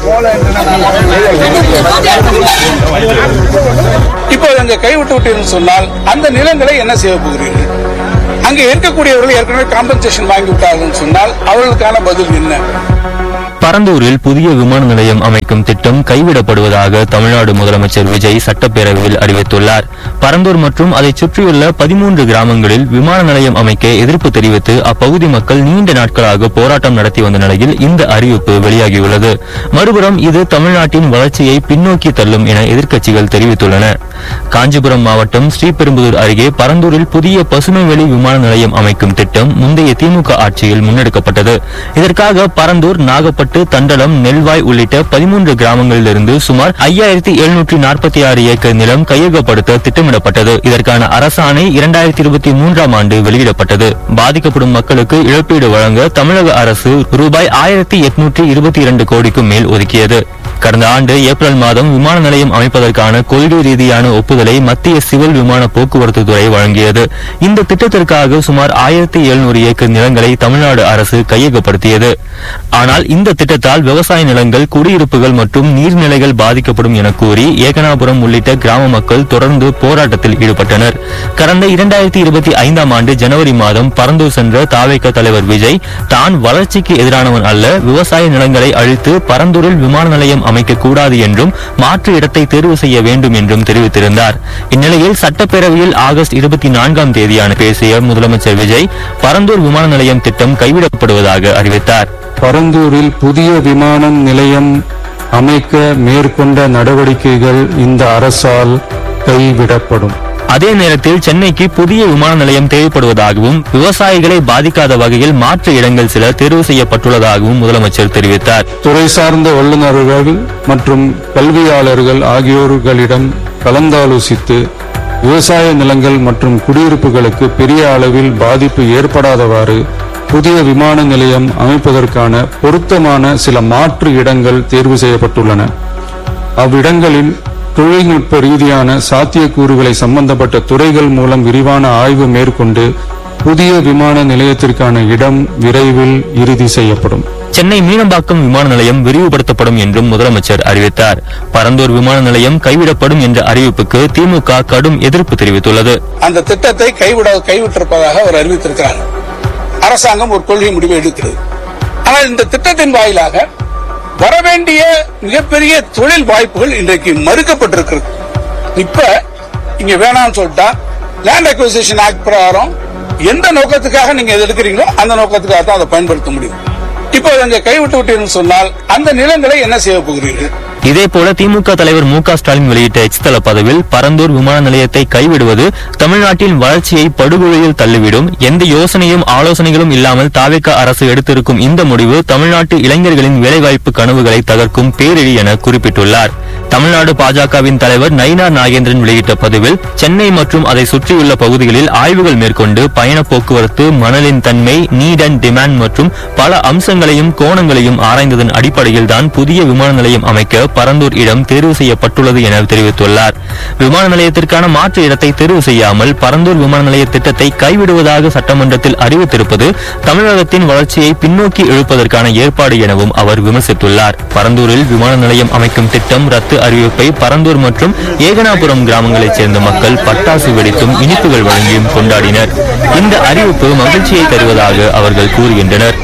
இப்போது அங்க கைவிட்டு விட்டீர்கள் சொன்னால் அந்த நிலங்களை என்ன செய்ய போகிறீர்கள் அங்கே இருக்கக்கூடியவர்கள் ஏற்கனவே காம்பன்சேஷன் வாங்கி விட்டார்கள் சொன்னால் அவர்களுக்கான பதில் என்ன பரந்தூரில் புதிய விமான நிலையம் அமைக்கும் திட்டம் கைவிடப்படுவதாக தமிழ்நாடு முதலமைச்சர் விஜய் சட்டப்பேரவையில் அறிவித்துள்ளார் பரந்தூர் மற்றும் அதைச் சுற்றியுள்ள பதிமூன்று கிராமங்களில் விமான நிலையம் அமைக்க எதிர்ப்பு தெரிவித்து அப்பகுதி மக்கள் நீண்ட நாட்களாக போராட்டம் நடத்தி வந்த நிலையில் இந்த அறிவிப்பு வெளியாகியுள்ளது மறுபுறம் இது தமிழ்நாட்டின் வளர்ச்சியை பின்னோக்கி தள்ளும் என எதிர்க்கட்சிகள் தெரிவித்துள்ளன காஞ்சிபுரம் மாவட்டம் ஸ்ரீபெரும்புதூர் அருகே பரந்தூரில் புதிய பசுமைவெளி விமான நிலையம் அமைக்கும் திட்டம் முந்தைய திமுக ஆட்சியில் முன்னெடுக்கப்பட்டது இதற்காக பரந்தூர் நாகப்பட்டு தண்டலம் நெல்வாய் உள்ளிட்ட பதிமூன்று கிராமங்களிலிருந்து சுமார் ஐயாயிரத்தி எழுநூற்றி நாற்பத்தி ஆறு ஏக்கர் நிலம் கையகப்படுத்த திட்டமிடப்பட்டது இதற்கான அரசாணை இரண்டாயிரத்தி இருபத்தி மூன்றாம் ஆண்டு வெளியிடப்பட்டது பாதிக்கப்படும் மக்களுக்கு இழப்பீடு வழங்க தமிழக அரசு ரூபாய் ஆயிரத்தி எட்நூற்றி இருபத்தி இரண்டு கோடிக்கும் மேல் ஒதுக்கியது கடந்த ஆண்டு ஏப்ரல் மாதம் விமான நிலையம் அமைப்பதற்கான கொள்கை ரீதியான ஒப்புதலை மத்திய சிவில் விமான போக்குவரத்து துறை வழங்கியது இந்த திட்டத்திற்காக சுமார் ஆயிரத்தி எழுநூறு ஏக்கர் நிலங்களை தமிழ்நாடு அரசு கையகப்படுத்தியது ஆனால் இந்த திட்டத்தால் விவசாய நிலங்கள் குடியிருப்புகள் மற்றும் நீர்நிலைகள் பாதிக்கப்படும் என கூறி ஏகனாபுரம் உள்ளிட்ட கிராம மக்கள் தொடர்ந்து போராட்டத்தில் ஈடுபட்டனர் கடந்த இரண்டாயிரத்தி இருபத்தி ஐந்தாம் ஆண்டு ஜனவரி மாதம் பரந்தூர் சென்ற தாவேக தலைவர் விஜய் தான் வளர்ச்சிக்கு எதிரானவன் அல்ல விவசாய நிலங்களை அழித்து பரந்தூரில் விமான நிலையம் அமைக்கக்கூடாது என்றும் மாற்று இடத்தை தேர்வு செய்ய வேண்டும் என்றும் தெரிவித்திருந்தார் இந்நிலையில் சட்டப்பேரவையில் ஆகஸ்ட் இருபத்தி நான்காம் தேதியான பேசிய முதலமைச்சர் விஜய் பரந்தூர் விமான நிலையம் திட்டம் கைவிடப்படுவதாக அறிவித்தார் பரந்தூரில் புதிய விமானம் நிலையம் அமைக்க மேற்கொண்ட நடவடிக்கைகள் இந்த அரசால் கைவிடப்படும் அதே நேரத்தில் சென்னைக்கு புதிய விமான நிலையம் தேவைப்படுவதாகவும் விவசாயிகளை பாதிக்காத வகையில் மாற்று இடங்கள் சில தேர்வு செய்யப்பட்டுள்ளதாகவும் முதலமைச்சர் தெரிவித்தார் துறை சார்ந்த வல்லுநர்கள் மற்றும் கல்வியாளர்கள் ஆகியோர்களிடம் கலந்தாலோசித்து விவசாய நிலங்கள் மற்றும் குடியிருப்புகளுக்கு பெரிய அளவில் பாதிப்பு ஏற்படாதவாறு புதிய விமான நிலையம் அமைப்பதற்கான பொருத்தமான சில மாற்று இடங்கள் தேர்வு செய்யப்பட்டுள்ளன அவ்விடங்களில் தொழில்நுட்ப ரீதியான சாத்தியக்கூறுகளை சம்பந்தப்பட்ட துறைகள் மூலம் விரிவான ஆய்வு மேற்கொண்டு புதிய விமான நிலையத்திற்கான இடம் விரைவில் இறுதி செய்யப்படும் சென்னை மீனம்பாக்கம் விமான நிலையம் விரிவுபடுத்தப்படும் என்றும் முதலமைச்சர் அறிவித்தார் பரந்தூர் விமான நிலையம் கைவிடப்படும் என்ற அறிவிப்புக்கு திமுக கடும் எதிர்ப்பு தெரிவித்துள்ளது அந்த திட்டத்தை கைவிட கைவிட்டிருப்பதாக அவர் அறிவித்திருக்கிறார் அரசாங்கம் ஒரு கொள்கை முடிவை எடுக்கிறது ஆனால் இந்த திட்டத்தின் வாயிலாக வரவேண்டிய மிகப்பெரிய தொழில் வாய்ப்புகள் இன்றைக்கு மறுக்கப்பட்டிருக்கிறது இப்ப இங்க வேணாம்னு சொல்லிட்டா லேண்ட் அக்விசிஷன் ஆக்ட் பிரகாரம் எந்த நோக்கத்துக்காக நீங்க இதை எடுக்கிறீங்களோ அந்த நோக்கத்துக்காக தான் அதை பயன்படுத்த முடியும் இப்போ அங்க கைவிட்டு விட்டீர்கள் சொன்னால் அந்த நிலங்களை என்ன செய்ய போகிறீர்கள் இதேபோல திமுக தலைவர் மு க ஸ்டாலின் வெளியிட்ட எச் தள பதிவில் பரந்தூர் விமான நிலையத்தை கைவிடுவது தமிழ்நாட்டின் வளர்ச்சியை படுகொலையில் தள்ளிவிடும் எந்த யோசனையும் ஆலோசனைகளும் இல்லாமல் தாவேக அரசு எடுத்திருக்கும் இந்த முடிவு தமிழ்நாட்டு இளைஞர்களின் வேலைவாய்ப்பு கனவுகளை தகர்க்கும் பேரிழி என குறிப்பிட்டுள்ளார் தமிழ்நாடு பாஜகவின் தலைவர் நயினார் நாகேந்திரன் வெளியிட்ட பதிவில் சென்னை மற்றும் அதை சுற்றியுள்ள பகுதிகளில் ஆய்வுகள் மேற்கொண்டு பயண போக்குவரத்து மணலின் தன்மை நீட் அண்ட் டிமாண்ட் மற்றும் பல அம்சங்களையும் கோணங்களையும் ஆராய்ந்ததன் அடிப்படையில் தான் புதிய விமான நிலையம் அமைக்க பரந்தூர் இடம் தேர்வு செய்யப்பட்டுள்ளது என தெரிவித்துள்ளார் விமான நிலையத்திற்கான மாற்று இடத்தை தேர்வு செய்யாமல் பரந்தூர் விமான நிலைய திட்டத்தை கைவிடுவதாக சட்டமன்றத்தில் அறிவித்திருப்பது தமிழகத்தின் வளர்ச்சியை பின்னோக்கி இழுப்பதற்கான ஏற்பாடு எனவும் அவர் விமர்சித்துள்ளார் பரந்தூரில் விமான நிலையம் அமைக்கும் திட்டம் ரத்து அறிவிப்பை பரந்தூர் மற்றும் ஏகனாபுரம் கிராமங்களைச் சேர்ந்த மக்கள் பட்டாசு வெடித்தும் இனிப்புகள் வழங்கியும் கொண்டாடினர் இந்த அறிவிப்பு மகிழ்ச்சியை தருவதாக அவர்கள் கூறுகின்றனர்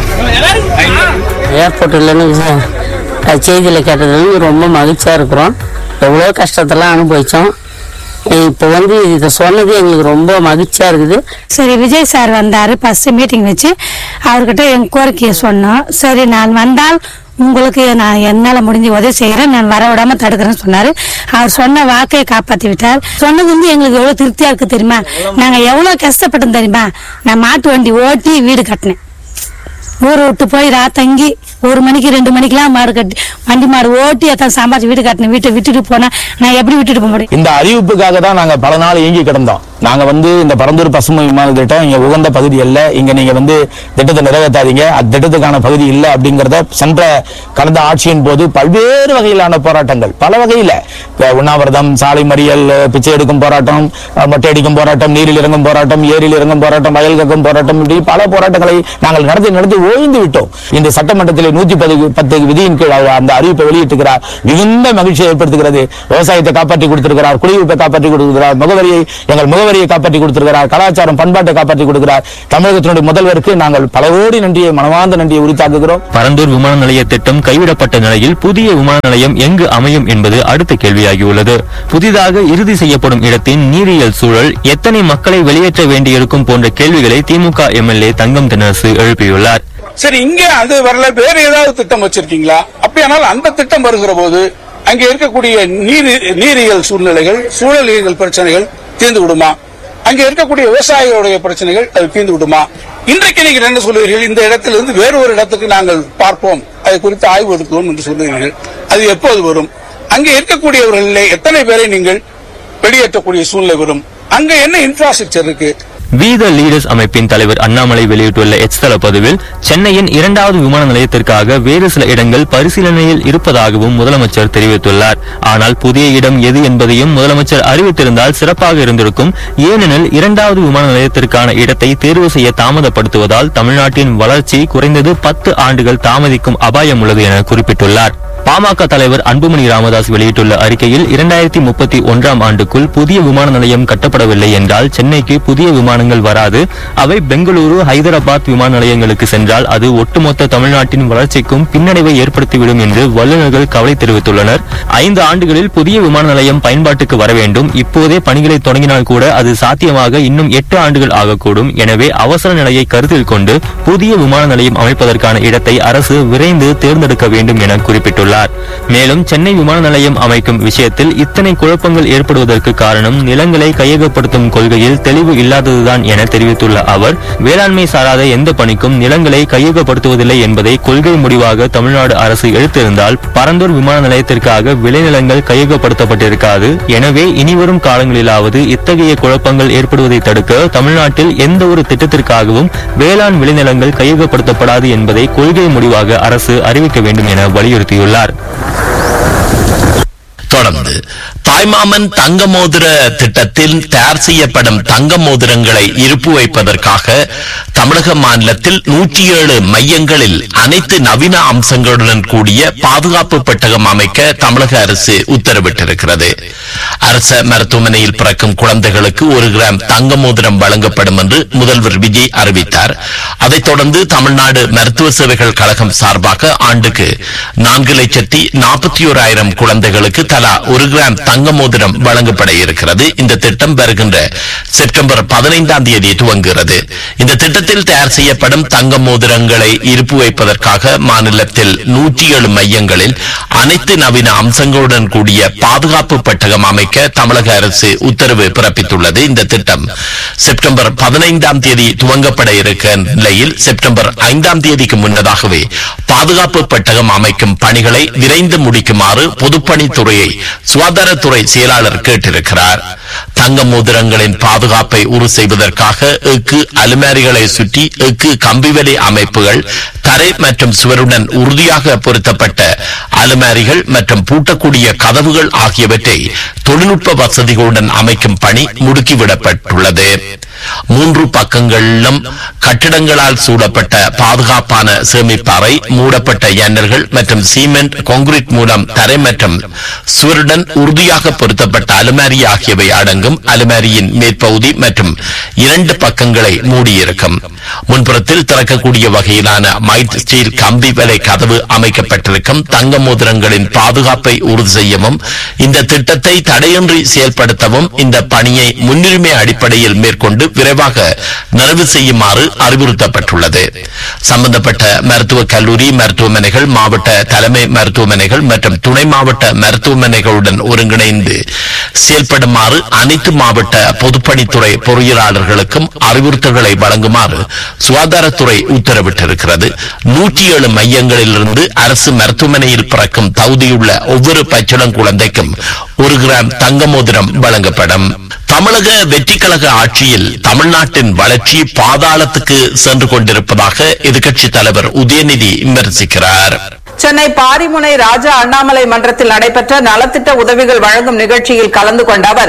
ஏர்போர்ட் இல்லைன்னு செய்தியில் கேட்டதுலேருந்து ரொம்ப மகிழ்ச்சியாக இருக்கிறோம் எவ்வளோ கஷ்டத்தெல்லாம் அனுபவித்தோம் இப்போ வந்து இதை சொன்னது எங்களுக்கு ரொம்ப மகிழ்ச்சியாக இருக்குது சரி விஜய் சார் வந்தாரு ஃபர்ஸ்ட் மீட்டிங் வச்சு அவர்கிட்ட என் கோரிக்கையை சொன்னோம் சரி நான் வந்தால் உங்களுக்கு நான் என்னால் முடிஞ்ச உதவி செய்கிறேன் நான் வர விடாம தடுக்கிறேன்னு சொன்னாரு அவர் சொன்ன வாக்கையை காப்பாற்றி விட்டார் சொன்னது வந்து எங்களுக்கு எவ்வளோ திருப்தியாக இருக்கு தெரியுமா நாங்கள் எவ்வளோ கஷ்டப்பட்டோம் தெரியுமா நான் மாட்டு வண்டி ஓட்டி வீடு கட்டினேன் ஊரை விட்டு போய் ராத்தங்கி ஒரு மணிக்கு ரெண்டு மணிக்கெல்லாம் மாடு கட்டி வண்டி மாடு ஓட்டி எத்தனை சம்பாதிச்சு வீடு கட்டினேன் வீட்டை விட்டுட்டு போனா நான் எப்படி விட்டுட்டு போக முடியும் இந்த அறிவிப்புக்காக தான் நாங்க பல நாள் இயங்கி கிடந்தோம் நாங்க வந்து இந்த பரந்தூர் பசுமை விமான திட்டம் இங்க உகந்த பகுதி அல்ல இங்க நீங்க வந்து திட்டத்தை நிறைவேற்றாதீங்க அது திட்டத்துக்கான பகுதி இல்ல அப்படிங்கறத சென்ற கடந்த ஆட்சியின் போது பல்வேறு வகையிலான போராட்டங்கள் பல வகையில அஹ், உண்ணாவிரதம் சாலை மறியல் அஹ், பிச்சை எடுக்கும் போராட்டம் அஹ், மொட்டை அடிக்கும் போராட்டம் நீரில் இறங்கும் போராட்டம் ஏரியில் இறங்கும் போராட்டம் வயல் கக்கும் போராட்டம் இப்படி பல போராட்டங்களை நாங்கள் நடத்தி நடத்தி ஓய்ந்து விட்டோம் இந்த சட்டமன்றத்தில் நூத்தி பத்து பத்து விதியின் கீழ் அவர் அந்த அறிவிப்பை வெளியிட்டிருக்கிறார் மிகுந்த மகிழ்ச்சியை ஏற்படுத்துகிறது விவசாயத்தை காப்பாற்றி கொடுத்திருக்கிறார் குடியிருப்பை காப்பாற்றி கொடுத்திருக்கிறார் முகவரியை எங்கள் முகவரியை காப்பாற்றி கொடுத்திருக்கிறார் கலாச்சாரம் பண்பாட்டை காப்பாற்றி கொடுக்கிறார் தமிழகத்தினுடைய முதல்வருக்கு நாங்கள் பல கோடி நன்றியை மனமார்ந்த நன்றியை உரித்தாக்குகிறோம் பரந்தூர் விமான நிலைய திட்டம் கைவிடப்பட்ட நிலையில் புதிய விமான நிலையம் எங்கு அமையும் என்பது அடுத்த கேள்வியாகியுள்ளது புதிதாக இறுதி செய்யப்படும் இடத்தின் நீரியல் சூழல் எத்தனை மக்களை வெளியேற்ற வேண்டியிருக்கும் போன்ற கேள்விகளை திமுக எம்எல்ஏ தங்கம் தென்னரசு எழுப்பியுள்ளார் சரி இங்க அது வரல வேற ஏதாவது திட்டம் வச்சிருக்கீங்களா அப்படியானால் அந்த திட்டம் வருகிற போது அங்கே இருக்கக்கூடிய நீர் நீரியல் சூழ்நிலைகள் சூழலியல் பிரச்சனைகள் தீர்ந்து விடுமா அங்கே இருக்கக்கூடிய விவசாயிகளுடைய பிரச்சனைகள் அது தீர்ந்து விடுமா இன்றைக்கு நீங்கள் என்ன சொல்லுவீர்கள் இந்த இடத்திலிருந்து வேறு ஒரு இடத்துக்கு நாங்கள் பார்ப்போம் அது குறித்து ஆய்வு எடுக்கிறோம் என்று சொல்லுவீர்கள் அது எப்போது வரும் அங்கே இருக்கக்கூடியவர்களிலே எத்தனை பேரை நீங்கள் வெளியேற்றக்கூடிய சூழ்நிலை வரும் அங்க என்ன இன்ஃப்ராஸ்ட்ரக்சர் இருக்கு வி த லீடர்ஸ் அமைப்பின் தலைவர் அண்ணாமலை வெளியிட்டுள்ள எச் தள பதிவில் சென்னையின் இரண்டாவது விமான நிலையத்திற்காக வேறு சில இடங்கள் பரிசீலனையில் இருப்பதாகவும் முதலமைச்சர் தெரிவித்துள்ளார் ஆனால் புதிய இடம் எது என்பதையும் முதலமைச்சர் அறிவித்திருந்தால் சிறப்பாக இருந்திருக்கும் ஏனெனில் இரண்டாவது விமான நிலையத்திற்கான இடத்தை தேர்வு செய்ய தாமதப்படுத்துவதால் தமிழ்நாட்டின் வளர்ச்சி குறைந்தது பத்து ஆண்டுகள் தாமதிக்கும் அபாயம் உள்ளது என குறிப்பிட்டுள்ளார் பாமக தலைவர் அன்புமணி ராமதாஸ் வெளியிட்டுள்ள அறிக்கையில் இரண்டாயிரத்தி முப்பத்தி ஒன்றாம் ஆண்டுக்குள் புதிய விமான நிலையம் கட்டப்படவில்லை என்றால் சென்னைக்கு புதிய விமானங்கள் வராது அவை பெங்களூரு ஹைதராபாத் விமான நிலையங்களுக்கு சென்றால் அது ஒட்டுமொத்த தமிழ்நாட்டின் வளர்ச்சிக்கும் பின்னடைவை ஏற்படுத்திவிடும் என்று வல்லுநர்கள் கவலை தெரிவித்துள்ளனர் ஐந்து ஆண்டுகளில் புதிய விமான நிலையம் பயன்பாட்டுக்கு வர வேண்டும் இப்போதே பணிகளை தொடங்கினால் கூட அது சாத்தியமாக இன்னும் எட்டு ஆண்டுகள் ஆகக்கூடும் எனவே அவசர நிலையை கருத்தில் கொண்டு புதிய விமான நிலையம் அமைப்பதற்கான இடத்தை அரசு விரைந்து தேர்ந்தெடுக்க வேண்டும் என குறிப்பிட்டுள்ளார் மேலும் சென்னை விமான நிலையம் அமைக்கும் விஷயத்தில் இத்தனை குழப்பங்கள் ஏற்படுவதற்கு காரணம் நிலங்களை கையகப்படுத்தும் கொள்கையில் தெளிவு இல்லாததுதான் என தெரிவித்துள்ள அவர் வேளாண்மை சாராத எந்த பணிக்கும் நிலங்களை கையகப்படுத்துவதில்லை என்பதை கொள்கை முடிவாக தமிழ்நாடு அரசு எடுத்திருந்தால் பரந்தூர் விமான நிலையத்திற்காக விளைநிலங்கள் கையகப்படுத்தப்பட்டிருக்காது எனவே இனிவரும் காலங்களிலாவது இத்தகைய குழப்பங்கள் ஏற்படுவதை தடுக்க தமிழ்நாட்டில் எந்த ஒரு திட்டத்திற்காகவும் வேளாண் விளைநிலங்கள் கையகப்படுத்தப்படாது என்பதை கொள்கை முடிவாக அரசு அறிவிக்க வேண்டும் என வலியுறுத்தியுள்ளார் தொடர்ந்து தாய்மாமன் தங்க மோதிர திட்டத்தில் தயார் செய்யப்படும் தங்க மோதிரங்களை இருப்பு வைப்பதற்காக தமிழக மாநிலத்தில் நூற்றி ஏழு மையங்களில் அனைத்து நவீன அம்சங்களுடன் கூடிய பாதுகாப்பு பெட்டகம் அமைக்க தமிழக அரசு உத்தரவிட்டிருக்கிறது அரச மருத்துவமனையில் பிறக்கும் குழந்தைகளுக்கு ஒரு கிராம் தங்க மோதிரம் வழங்கப்படும் என்று முதல்வர் விஜய் அறிவித்தார் அதைத் தொடர்ந்து தமிழ்நாடு மருத்துவ சேவைகள் கழகம் சார்பாக ஆண்டுக்கு நான்கு லட்சத்தி நாற்பத்தி ஓராயிரம் குழந்தைகளுக்கு தலா ஒரு கிராம் தங்க மோதிரம் வழங்கப்பட இருக்கிறது இந்த திட்டம் வருகின்ற செப்டம்பர் பதினைந்தாம் தேதி துவங்குகிறது இந்த திட்டத்தில் தயார் செய்யப்படும் தங்க மோதிரங்களை இருப்பு வைப்பதற்காக மாநிலத்தில் நூற்றி ஏழு மையங்களில் அனைத்து நவீன அம்சங்களுடன் கூடிய பாதுகாப்பு பெட்டகம் அமைக்க தமிழக அரசு உத்தரவு பிறப்பித்துள்ளது இந்த திட்டம் செப்டம்பர் பதினைந்தாம் தேதி துவங்கப்பட இருக்க நிலையில் செப்டம்பர் ஐந்தாம் தேதிக்கு முன்னதாகவே பாதுகாப்பு பெட்டகம் அமைக்கும் பணிகளை விரைந்து முடிக்குமாறு பொதுப்பணித்துறையை சுகாதாரத்துறை செயலாளர் கேட்டிருக்கிறார் தங்க மோதிரங்களின் பாதுகாப்பை உறுதி செய்வதற்காக எஃகு அலுமாரிகளை சுற்றி எஃகு கம்பிவலை அமைப்புகள் தரை மற்றும் சுவருடன் உறுதியாக பொருத்தப்பட்ட அலுமாரிகள் மற்றும் பூட்டக்கூடிய கதவுகள் ஆகியவற்றை தொழில்நுட்ப வசதிகளுடன் அமைக்கும் பணி முடுக்கிவிடப்பட்டுள்ளது மூன்று பக்கங்களிலும் கட்டிடங்களால் சூடப்பட்ட பாதுகாப்பான சேமிப்பறை மூடப்பட்ட எண்ணர்கள் மற்றும் சீமெண்ட் கான்கிரீட் மூலம் தரை மற்றும் சுவருடன் உறுதியாக பொருத்தப்பட்ட அலுமாரி ஆகியவை அடங்கும் அலுமாரியின் மேற்பகுதி மற்றும் இரண்டு பக்கங்களை மூடியிருக்கும் முன்புறத்தில் திறக்கக்கூடிய வகையிலான மைட் ஸ்டீல் கம்பி வலை கதவு அமைக்கப்பட்டிருக்கும் தங்க மோதிரங்களின் பாதுகாப்பை உறுதி செய்யவும் இந்த திட்டத்தை தடையின்றி செயல்படுத்தவும் இந்த பணியை முன்னுரிமை அடிப்படையில் மேற்கொண்டு விரைவாக நிறைவு செய்யுமாறு அறிவுறுத்தப்பட்டுள்ளது சம்பந்தப்பட்ட மருத்துவக் கல்லூரி மருத்துவமனைகள் மாவட்ட தலைமை மருத்துவமனைகள் மற்றும் துணை மாவட்ட மருத்துவமனைகளுடன் ஒருங்கிணைந்து செயல்படுமாறு அனைத்து மாவட்ட பொதுப்பணித்துறை பொறியியலாளர்களுக்கும் அறிவுறுத்தல்களை வழங்குமாறு சுகாதாரத்துறை உத்தரவிட்டிருக்கிறது நூற்றி ஏழு மையங்களிலிருந்து அரசு மருத்துவமனையில் பிறக்கும் தகுதியுள்ள ஒவ்வொரு பச்சிளம் குழந்தைக்கும் ஒரு கிராம் தங்க மோதிரம் வழங்கப்படும் தமிழக வெற்றி கழக ஆட்சியில் தமிழ்நாட்டின் வளர்ச்சி பாதாளத்துக்கு சென்று கொண்டிருப்பதாக எதிர்க்கட்சித் தலைவர் உதயநிதி விமர்சிக்கிறார் சென்னை பாரிமுனை ராஜா அண்ணாமலை மன்றத்தில் நடைபெற்ற நலத்திட்ட உதவிகள் வழங்கும் நிகழ்ச்சியில் கலந்து கொண்ட அவர்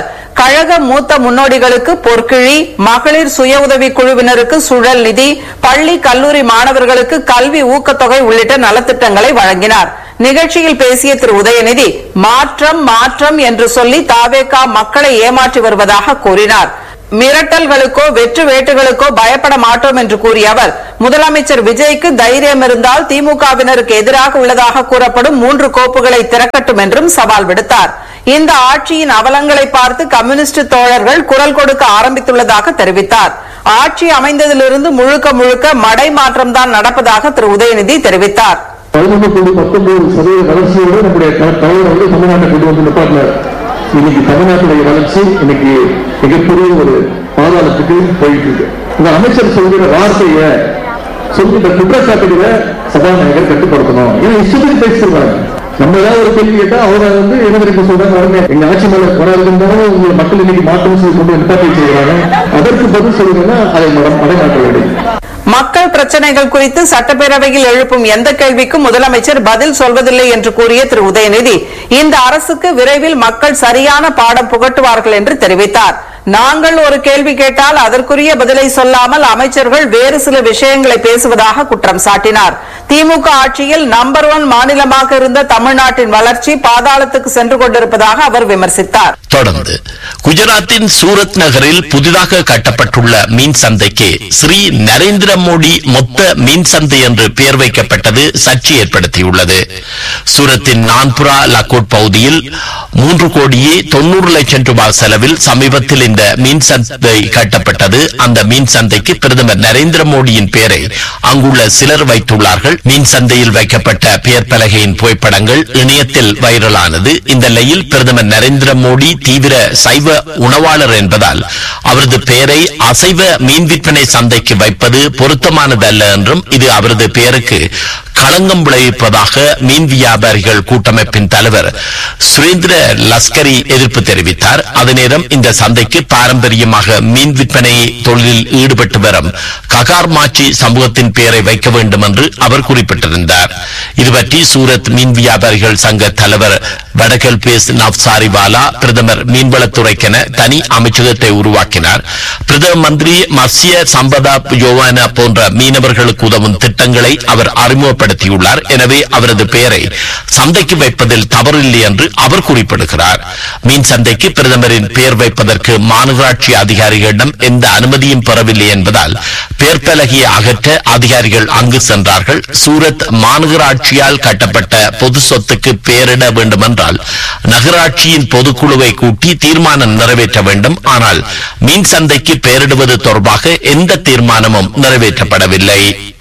கழக மூத்த முன்னோடிகளுக்கு பொற்கிழி மகளிர் சுய உதவி குழுவினருக்கு சுழல் நிதி பள்ளி கல்லூரி மாணவர்களுக்கு கல்வி ஊக்கத்தொகை உள்ளிட்ட நலத்திட்டங்களை வழங்கினார் நிகழ்ச்சியில் பேசிய திரு உதயநிதி மாற்றம் மாற்றம் என்று சொல்லி தாவேகா மக்களை ஏமாற்றி வருவதாக கூறினார் மிரட்டல்களுக்கோ வெற்று வேட்டுகளுக்கோ பயப்பட மாட்டோம் என்று கூறிய அவர் முதலமைச்சர் விஜய்க்கு தைரியம் இருந்தால் திமுகவினருக்கு எதிராக உள்ளதாக கூறப்படும் மூன்று கோப்புகளை திறக்கட்டும் என்றும் சவால் விடுத்தார் இந்த ஆட்சியின் அவலங்களை பார்த்து கம்யூனிஸ்ட் தோழர்கள் குரல் கொடுக்க ஆரம்பித்துள்ளதாக தெரிவித்தார் ஆட்சி அமைந்ததிலிருந்து முழுக்க முழுக்க மடை மாற்றம்தான் நடப்பதாக திரு உதயநிதி தெரிவித்தார் பதினொன்று புள்ளி பத்தொன்பது சதவீத வளர்ச்சியோடு நம்முடைய த- தலைவர் வந்து தமிழ்நாட்டை கொண்டு வந்து நிப்பாட்டினார் இன்னைக்கு தமிழ்நாட்டுடைய வளர்ச்சி இன்னைக்கு மிகப்பெரிய ஒரு பாதாளத்துக்கு போயிட்டு இருக்கு இந்த அமைச்சர் சொல்கிற வார்த்தையை சொல்கிற குற்றச்சாட்டுகளை சபாநாயகர் கட்டுப்படுத்தணும் ஏன்னா இஷ்டத்துக்கு பேசிடுறாங்க நம்ம ஏதாவது ஒரு கேள்வி கேட்டா அவரை வந்து என்ன தெரியுமா சொல்றாங்க உடனே எங்க ஆட்சி மேல குறை இருந்தாலும் உங்களை மக்கள் இன்னைக்கு மாற்றம் சொல்லி கொண்டு நிப்பாட்டி செய்கிறாங்க அதற்கு பதில் சொல்லுங்கன்னா அதை மடம் மடைமாற்ற வேண்டும் மக்கள் பிரச்சனைகள் குறித்து சட்டப்பேரவையில் எழுப்பும் எந்த கேள்விக்கும் முதலமைச்சர் பதில் சொல்வதில்லை என்று கூறிய திரு உதயநிதி இந்த அரசுக்கு விரைவில் மக்கள் சரியான பாடம் புகட்டுவார்கள் என்று தெரிவித்தார் நாங்கள் ஒரு கேள்வி கேட்டால் அதற்குரிய பதிலை சொல்லாமல் அமைச்சர்கள் வேறு சில விஷயங்களை பேசுவதாக குற்றம் சாட்டினார் திமுக ஆட்சியில் நம்பர் ஒன் மாநிலமாக இருந்த தமிழ்நாட்டின் வளர்ச்சி பாதாளத்துக்கு சென்று கொண்டிருப்பதாக அவர் விமர்சித்தார் தொடர்ந்து குஜராத்தின் சூரத் நகரில் புதிதாக கட்டப்பட்டுள்ள மீன் சந்தைக்கு ஸ்ரீ நரேந்திர மோடி மொத்த மீன் சந்தை என்று பெயர் வைக்கப்பட்டது சர்ச்சை ஏற்படுத்தியுள்ளது சூரத்தின் நான்புரா லக்கோட் பகுதியில் மூன்று கோடியே தொண்ணூறு லட்சம் ரூபாய் செலவில் சமீபத்தில் இந்த மீன் சந்தை கட்டப்பட்டது அந்த மீன் சந்தைக்கு பிரதமர் நரேந்திர மோடியின் பெயரை அங்குள்ள சிலர் வைத்துள்ளார்கள் மீன் சந்தையில் வைக்கப்பட்ட பெயர் பலகையின் புகைப்படங்கள் இணையத்தில் வைரலானது இந்த நிலையில் பிரதமர் நரேந்திர மோடி தீவிர சைவ உணவாளர் என்பதால் அவரது பெயரை அசைவ மீன் விற்பனை சந்தைக்கு வைப்பது பொருத்தமானதல்ல என்றும் இது அவரது பெயருக்கு களங்கம் விளைவிப்பதாக மீன் வியாபாரிகள் கூட்டமைப்பின் தலைவர் சுரேந்திர லஸ்கரி எதிர்ப்பு தெரிவித்தார் அதே நேரம் இந்த சந்தைக்கு பாரம்பரியமாக மீன் விற்பனை தொழிலில் ஈடுபட்டு வரும் ககார் மாச்சி சமூகத்தின் பெயரை வைக்க வேண்டும் என்று அவர் குறிப்பிட்டிருந்தார் இதுபற்றி சூரத் மீன் வியாபாரிகள் சங்க தலைவர் வடகல் பேஸ் நவ்சாரிவாலா பிரதமர் மீன்வளத்துறைக்கென தனி அமைச்சகத்தை உருவாக்கினார் பிரதம மந்திரி மத்ஸ்ய சம்பதா யோவானா போன்ற மீனவர்களுக்கு உதவும் திட்டங்களை அவர் அறிமுகப்படுத்தியுள்ளார் எனவே அவரது பெயரை சந்தைக்கு வைப்பதில் தவறில்லை என்று அவர் குறிப்பிடுகிறார் மீன் சந்தைக்கு பிரதமரின் பெயர் வைப்பதற்கு மாநகராட்சி அதிகாரிகளிடம் எந்த அனுமதியும் பெறவில்லை என்பதால் பெயர் பலகையை அகற்ற அதிகாரிகள் அங்கு சென்றார்கள் சூரத் மாநகராட்சியால் கட்டப்பட்ட பொது சொத்துக்கு பெயரிட வேண்டும் என்றால் நகராட்சியின் பொதுக்குழுவை கூட்டி தீர்மானம் நிறைவேற்ற வேண்டும் ஆனால் மீன் சந்தைக்கு பெயரிடுவது தொடர்பாக எந்த தீர்மானமும் நிறைவேற்றப்படவில்லை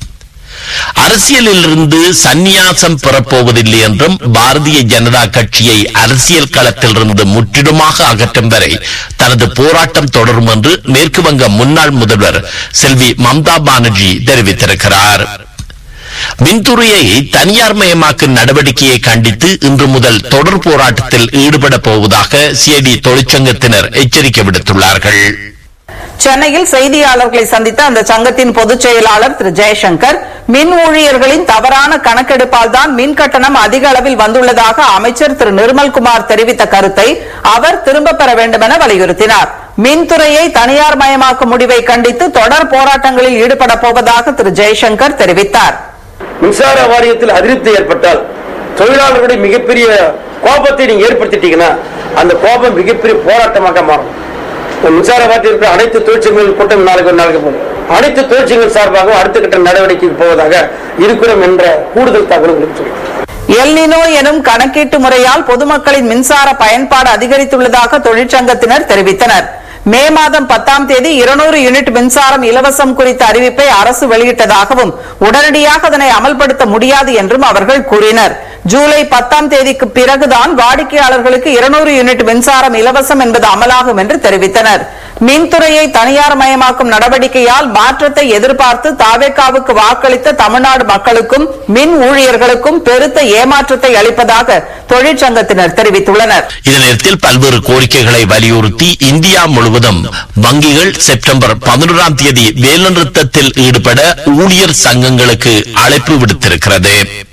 அரசியலிலிருந்து சந்நியாசம் பெறப்போவதில்லை என்றும் பாரதிய ஜனதா கட்சியை அரசியல் களத்திலிருந்து முற்றிலுமாக அகற்றும் வரை தனது போராட்டம் தொடரும் என்று மேற்கு வங்க முன்னாள் முதல்வர் செல்வி மம்தா பானர்ஜி தெரிவித்திருக்கிறார் மின்துறையை தனியார் மயமாக்கும் நடவடிக்கையை கண்டித்து இன்று முதல் தொடர் போராட்டத்தில் ஈடுபட போவதாக சிஐடி தொழிற்சங்கத்தினர் எச்சரிக்கை விடுத்துள்ளார்கள் சென்னையில் செய்தியாளர்களை சந்தித்த அந்த சங்கத்தின் பொதுச் செயலாளர் திரு ஜெயசங்கர் மின் ஊழியர்களின் தவறான கணக்கெடுப்பால் தான் மின் கட்டணம் அதிக அளவில் வந்துள்ளதாக அமைச்சர் திரு நிர்மல்குமார் தெரிவித்த கருத்தை அவர் திரும்பப் பெற வேண்டுமென வலியுறுத்தினார் மின்துறையை தனியார் மயமாக்கும் முடிவை கண்டித்து தொடர் போராட்டங்களில் ஈடுபட போவதாக திரு ஜெயசங்கர் தெரிவித்தார் மின்சார வாரியத்தில் அதிருப்தி ஏற்பட்டால் தொழிலாளர்களுடைய மிகப்பெரிய கோபத்தை நீங்க ஏற்படுத்திட்டீங்கன்னா அந்த கோபம் மிகப்பெரிய போராட்டமாக மாறும் இந்த மின்சார வாரியத்தில் இருக்கிற அனைத்து தொழிற்சங்கங்கள் கூட்டம் நாளைக்கு ஒரு நாளைக்கு போகும் அனைத்து தொழிற்சங்கங்கள் சார்பாக அடுத்த கட்ட நடவடிக்கைக்கு போவதாக இருக்கிறோம் என்ற கூடுதல் தகவல் உங்களுக்கு சொல்றேன். எல்னினோ எனும் கணக்கீட்டு முறையால் பொதுமக்களின் மின்சார பயன்பாடு அதிகரித்துள்ளதாக தொழிற்சங்கத்தினர் தெரிவித்தனர் மே மாதம் பத்தாம் தேதி இருநூறு யூனிட் மின்சாரம் இலவசம் குறித்த அறிவிப்பை அரசு வெளியிட்டதாகவும் உடனடியாக அதனை அமல்படுத்த முடியாது என்றும் அவர்கள் கூறினர் ஜூலை பத்தாம் தேதிக்கு பிறகுதான் வாடிக்கையாளர்களுக்கு இருநூறு யூனிட் மின்சாரம் இலவசம் என்பது அமலாகும் என்று தெரிவித்தனர் மின்துறையை தனியார் மயமாக்கும் நடவடிக்கையால் மாற்றத்தை எதிர்பார்த்து தாவேக்காவுக்கு வாக்களித்த தமிழ்நாடு மக்களுக்கும் மின் ஊழியர்களுக்கும் பெருத்த ஏமாற்றத்தை அளிப்பதாக தொழிற்சங்கத்தினர் தெரிவித்துள்ளனர் இந்த நேரத்தில் பல்வேறு கோரிக்கைகளை வலியுறுத்தி இந்தியா முழுவதும் வங்கிகள் செப்டம்பர் பதினொன்றாம் தேதி வேலைநிறுத்தத்தில் ஈடுபட ஊழியர் சங்கங்களுக்கு அழைப்பு விடுத்திருக்கிறது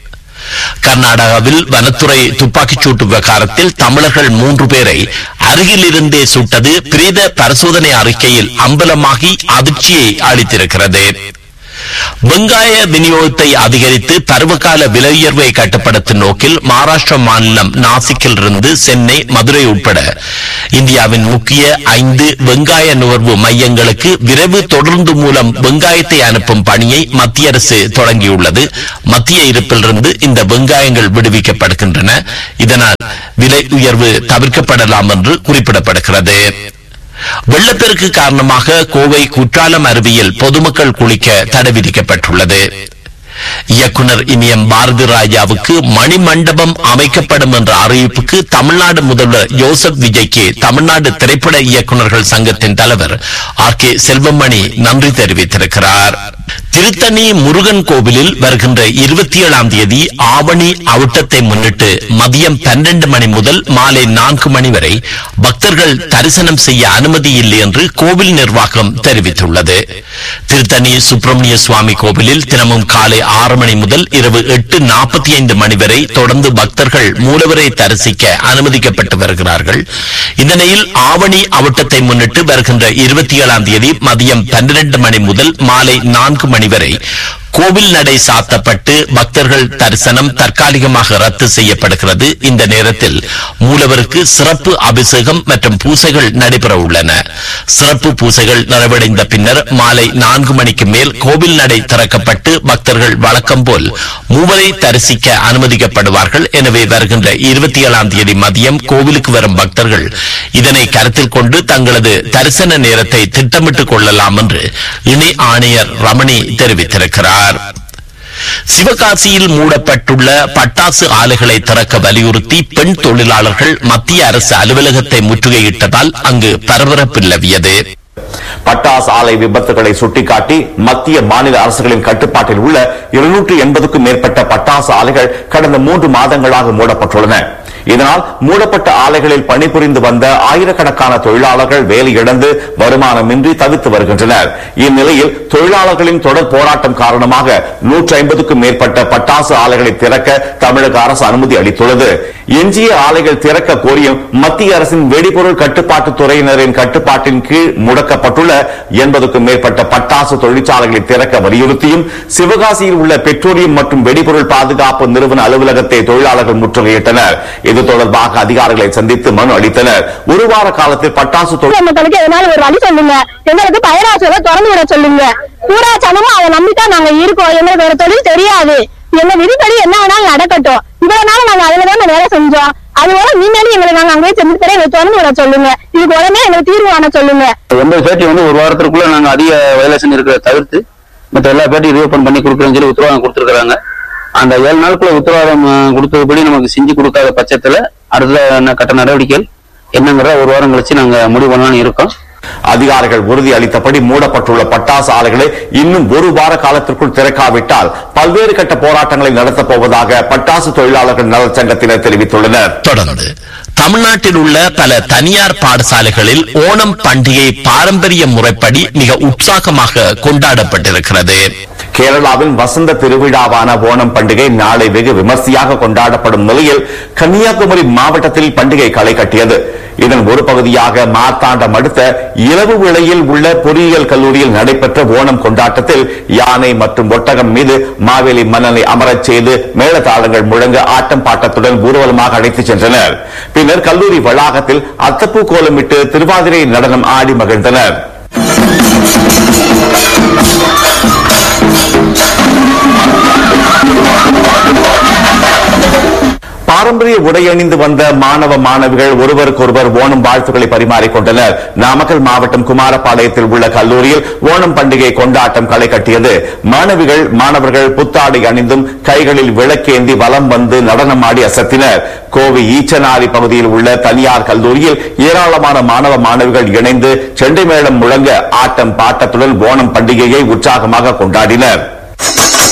கர்நாடகாவில் வனத்துறை துப்பாக்கிச்சூட்டு விவகாரத்தில் தமிழர்கள் மூன்று பேரை அருகிலிருந்தே சுட்டது பிரேத பரிசோதனை அறிக்கையில் அம்பலமாகி அதிர்ச்சியை அளித்திருக்கிறது வெங்காய விநியோகத்தை அதிகரித்து பருவகால விலை உயர்வை கட்டுப்படுத்தும் நோக்கில் மகாராஷ்டிர மாநிலம் நாசிக்கில் இருந்து சென்னை மதுரை உட்பட இந்தியாவின் முக்கிய ஐந்து வெங்காய நுகர்வு மையங்களுக்கு விரைவு தொடர்ந்து மூலம் வெங்காயத்தை அனுப்பும் பணியை மத்திய அரசு தொடங்கியுள்ளது மத்திய இருப்பிலிருந்து இந்த வெங்காயங்கள் விடுவிக்கப்படுகின்றன இதனால் விலை உயர்வு தவிர்க்கப்படலாம் என்று குறிப்பிடப்படுகிறது வெள்ளப்பெருக்கு காரணமாக கோவை குற்றாலம் அருவியில் பொதுமக்கள் குளிக்க தடை விதிக்கப்பட்டுள்ளது இயக்குனர் இனியம் பாரதி ராஜாவுக்கு மணிமண்டபம் அமைக்கப்படும் என்ற அறிவிப்புக்கு தமிழ்நாடு முதல்வர் யோசப் விஜய்க்கு தமிழ்நாடு திரைப்பட இயக்குனர்கள் சங்கத்தின் தலைவர் ஆர் கே செல்வமணி நன்றி தெரிவித்திருக்கிறார் திருத்தணி முருகன் கோவிலில் வருகின்ற இருபத்தி ஏழாம் தேதி ஆவணி அவுட்டத்தை முன்னிட்டு மதியம் பன்னெண்டு மணி முதல் மாலை நான்கு மணி வரை பக்தர்கள் தரிசனம் செய்ய அனுமதி இல்லை என்று கோவில் நிர்வாகம் தெரிவித்துள்ளது திருத்தணி சுப்பிரமணிய சுவாமி கோவிலில் தினமும் காலை ஆறு மணி முதல் இரவு எட்டு நாற்பத்தி ஐந்து மணி வரை தொடர்ந்து பக்தர்கள் மூலவரை தரிசிக்க அனுமதிக்கப்பட்டு வருகிறார்கள் இந்த நிலையில் ஆவணி அவுட்டத்தை முன்னிட்டு வருகின்ற இருபத்தி ஏழாம் தேதி மதியம் பன்னிரண்டு மணி முதல் மாலை நான்கு மணி வரை கோவில் நடை சாத்தப்பட்டு பக்தர்கள் தரிசனம் தற்காலிகமாக ரத்து செய்யப்படுகிறது இந்த நேரத்தில் மூலவருக்கு சிறப்பு அபிஷேகம் மற்றும் பூசைகள் நடைபெற உள்ளன சிறப்பு பூசைகள் நிறைவடைந்த பின்னர் மாலை நான்கு மணிக்கு மேல் கோவில் நடை திறக்கப்பட்டு பக்தர்கள் வழக்கம் போல் மூவரை தரிசிக்க அனுமதிக்கப்படுவார்கள் எனவே வருகின்ற இருபத்தி ஏழாம் தேதி மதியம் கோவிலுக்கு வரும் பக்தர்கள் இதனை கருத்தில் கொண்டு தங்களது தரிசன நேரத்தை திட்டமிட்டுக் கொள்ளலாம் என்று இணை ஆணையர் ரமணி தெரிவித்திருக்கிறார் சிவகாசியில் மூடப்பட்டுள்ள பட்டாசு ஆலைகளை திறக்க வலியுறுத்தி பெண் தொழிலாளர்கள் மத்திய அரசு அலுவலகத்தை முற்றுகையிட்டதால் அங்கு பரபரப்பு நிலவியது பட்டாசு ஆலை விபத்துகளை சுட்டிக்காட்டி மத்திய மாநில அரசுகளின் கட்டுப்பாட்டில் உள்ள இருநூற்று எண்பதுக்கும் மேற்பட்ட பட்டாசு ஆலைகள் கடந்த மூன்று மாதங்களாக மூடப்பட்டுள்ளன இதனால் மூடப்பட்ட ஆலைகளில் பணிபுரிந்து வந்த ஆயிரக்கணக்கான தொழிலாளர்கள் வேலை இழந்து வருமானமின்றி தவித்து வருகின்றனர் இந்நிலையில் தொழிலாளர்களின் தொடர் போராட்டம் காரணமாக நூற்றி ஐம்பதுக்கும் மேற்பட்ட பட்டாசு ஆலைகளை திறக்க தமிழக அரசு அனுமதி அளித்துள்ளது எஞ்சிய ஆலைகள் திறக்க கோரியும் மத்திய அரசின் வெடிபொருள் கட்டுப்பாட்டு துறையினரின் கட்டுப்பாட்டின் கீழ் முடக்கப்பட்டுள்ள எண்பதுக்கும் மேற்பட்ட பட்டாசு தொழிற்சாலைகளை திறக்க வலியுறுத்தியும் சிவகாசியில் உள்ள பெட்ரோலியம் மற்றும் வெடிபொருள் பாதுகாப்பு நிறுவன அலுவலகத்தை தொழிலாளர்கள் முற்றுகையிட்டனர் இது தொடர்பாக அதிகாரிகளை சந்தித்து மனு அளித்தனர் ஒரு வார காலத்தில் பட்டாசு தொழில் மக்களுக்கு எதனால ஒரு வழி சொல்லுங்க எங்களுக்கு பயிராசுகளை திறந்து விட சொல்லுங்க பூரா சனமும் அதை நம்பித்தான் நாங்க இருக்கோம் எங்களுக்கு வேற தொழில் தெரியாது எங்க விதிப்படி என்ன வேணாலும் நடக்கட்டும் இவ்வளவு நாள் நாங்க அதுலதான் வேலை செஞ்சோம் அதுபோல நீங்களும் எங்களை நாங்க அங்கேயே செஞ்சு தர எங்களுக்கு திறந்து விட சொல்லுங்க இதுக்கு உடனே எங்களுக்கு தீர்வு காண சொல்லுங்க எண்பது பேட்டி வந்து ஒரு வாரத்திற்குள்ள நாங்க அதிக வயலேஷன் இருக்கிறத தவிர்த்து மற்ற எல்லா பேட்டியும் ரீஓபன் பண்ணி கொடுக்குறோம்னு சொல்லி உத்தரவாதம் கொடுத்துருக்காங்க அந்த ஏழு நாளுக்குள்ள உத்தரவாதம் அஹ், கொடுத்ததுபடி நமக்கு செஞ்சு கொடுக்காத பட்சத்துல அடுத்த என்ன கட்ட நடவடிக்கைகள் என்னங்கிற ஒரு வாரம் கழிச்சு நாங்க முடிவு பண்ணலாம்னு இருக்கோம் அதிகாரிகள் உறுதி அளித்தபடி மூடப்பட்டுள்ள பட்டாசு ஆலைகளை இன்னும் ஒரு வார காலத்திற்குள் திறக்காவிட்டால் பல்வேறு கட்ட போராட்டங்களை நடத்தப் போவதாக பட்டாசு தொழிலாளர்கள் நலச்சங்கத்தினர் தெரிவித்துள்ளனர் தொடர்ந்து தமிழ்நாட்டில் உள்ள பல தனியார் பாடசாலைகளில் ஓணம் பண்டிகை பாரம்பரிய முறைப்படி மிக உற்சாகமாக கொண்டாடப்பட்டிருக்கிறது கேரளாவின் வசந்த திருவிழாவான ஓணம் பண்டிகை நாளை வெகு விமர்சையாக கொண்டாடப்படும் நிலையில் கன்னியாகுமரி மாவட்டத்தில் பண்டிகை களை கட்டியது இதன் ஒரு பகுதியாக மார்த்தாண்டம் அடுத்த இரவு வேளையில் உள்ள பொறியியல் கல்லூரியில் நடைபெற்ற ஓணம் கொண்டாட்டத்தில் யானை மற்றும் ஒட்டகம் மீது மாவேலி மன்னனை அமரச் செய்து மேளதாளங்கள் முழங்க ஆட்டம் பாட்டத்துடன் ஊர்வலமாக அழைத்துச் சென்றனர் பின்னர் கல்லூரி வளாகத்தில் அத்தப்பூ கோலமிட்டு திருவாதிரை நடனம் ஆடி மகிழ்ந்தனர் பாரம்பரிய உடை அணிந்து வந்த மாணவ மாணவிகள் ஒருவருக்கொருவர் ஓணம் வாழ்த்துக்களை பரிமாறிக்கொண்டனர் நாமக்கல் மாவட்டம் குமாரபாளையத்தில் உள்ள கல்லூரியில் ஓணம் பண்டிகை கொண்டாட்டம் களை கட்டியது மாணவிகள் மாணவர்கள் புத்தாடை அணிந்தும் கைகளில் விளக்கேந்தி வலம் வந்து நடனமாடி அசத்தினர் கோவை ஈச்சனாரி பகுதியில் உள்ள தனியார் கல்லூரியில் ஏராளமான மாணவ மாணவிகள் இணைந்து செண்டை மேளம் முழங்க ஆட்டம் பாட்டத்துடன் ஓணம் பண்டிகையை உற்சாகமாக கொண்டாடினர்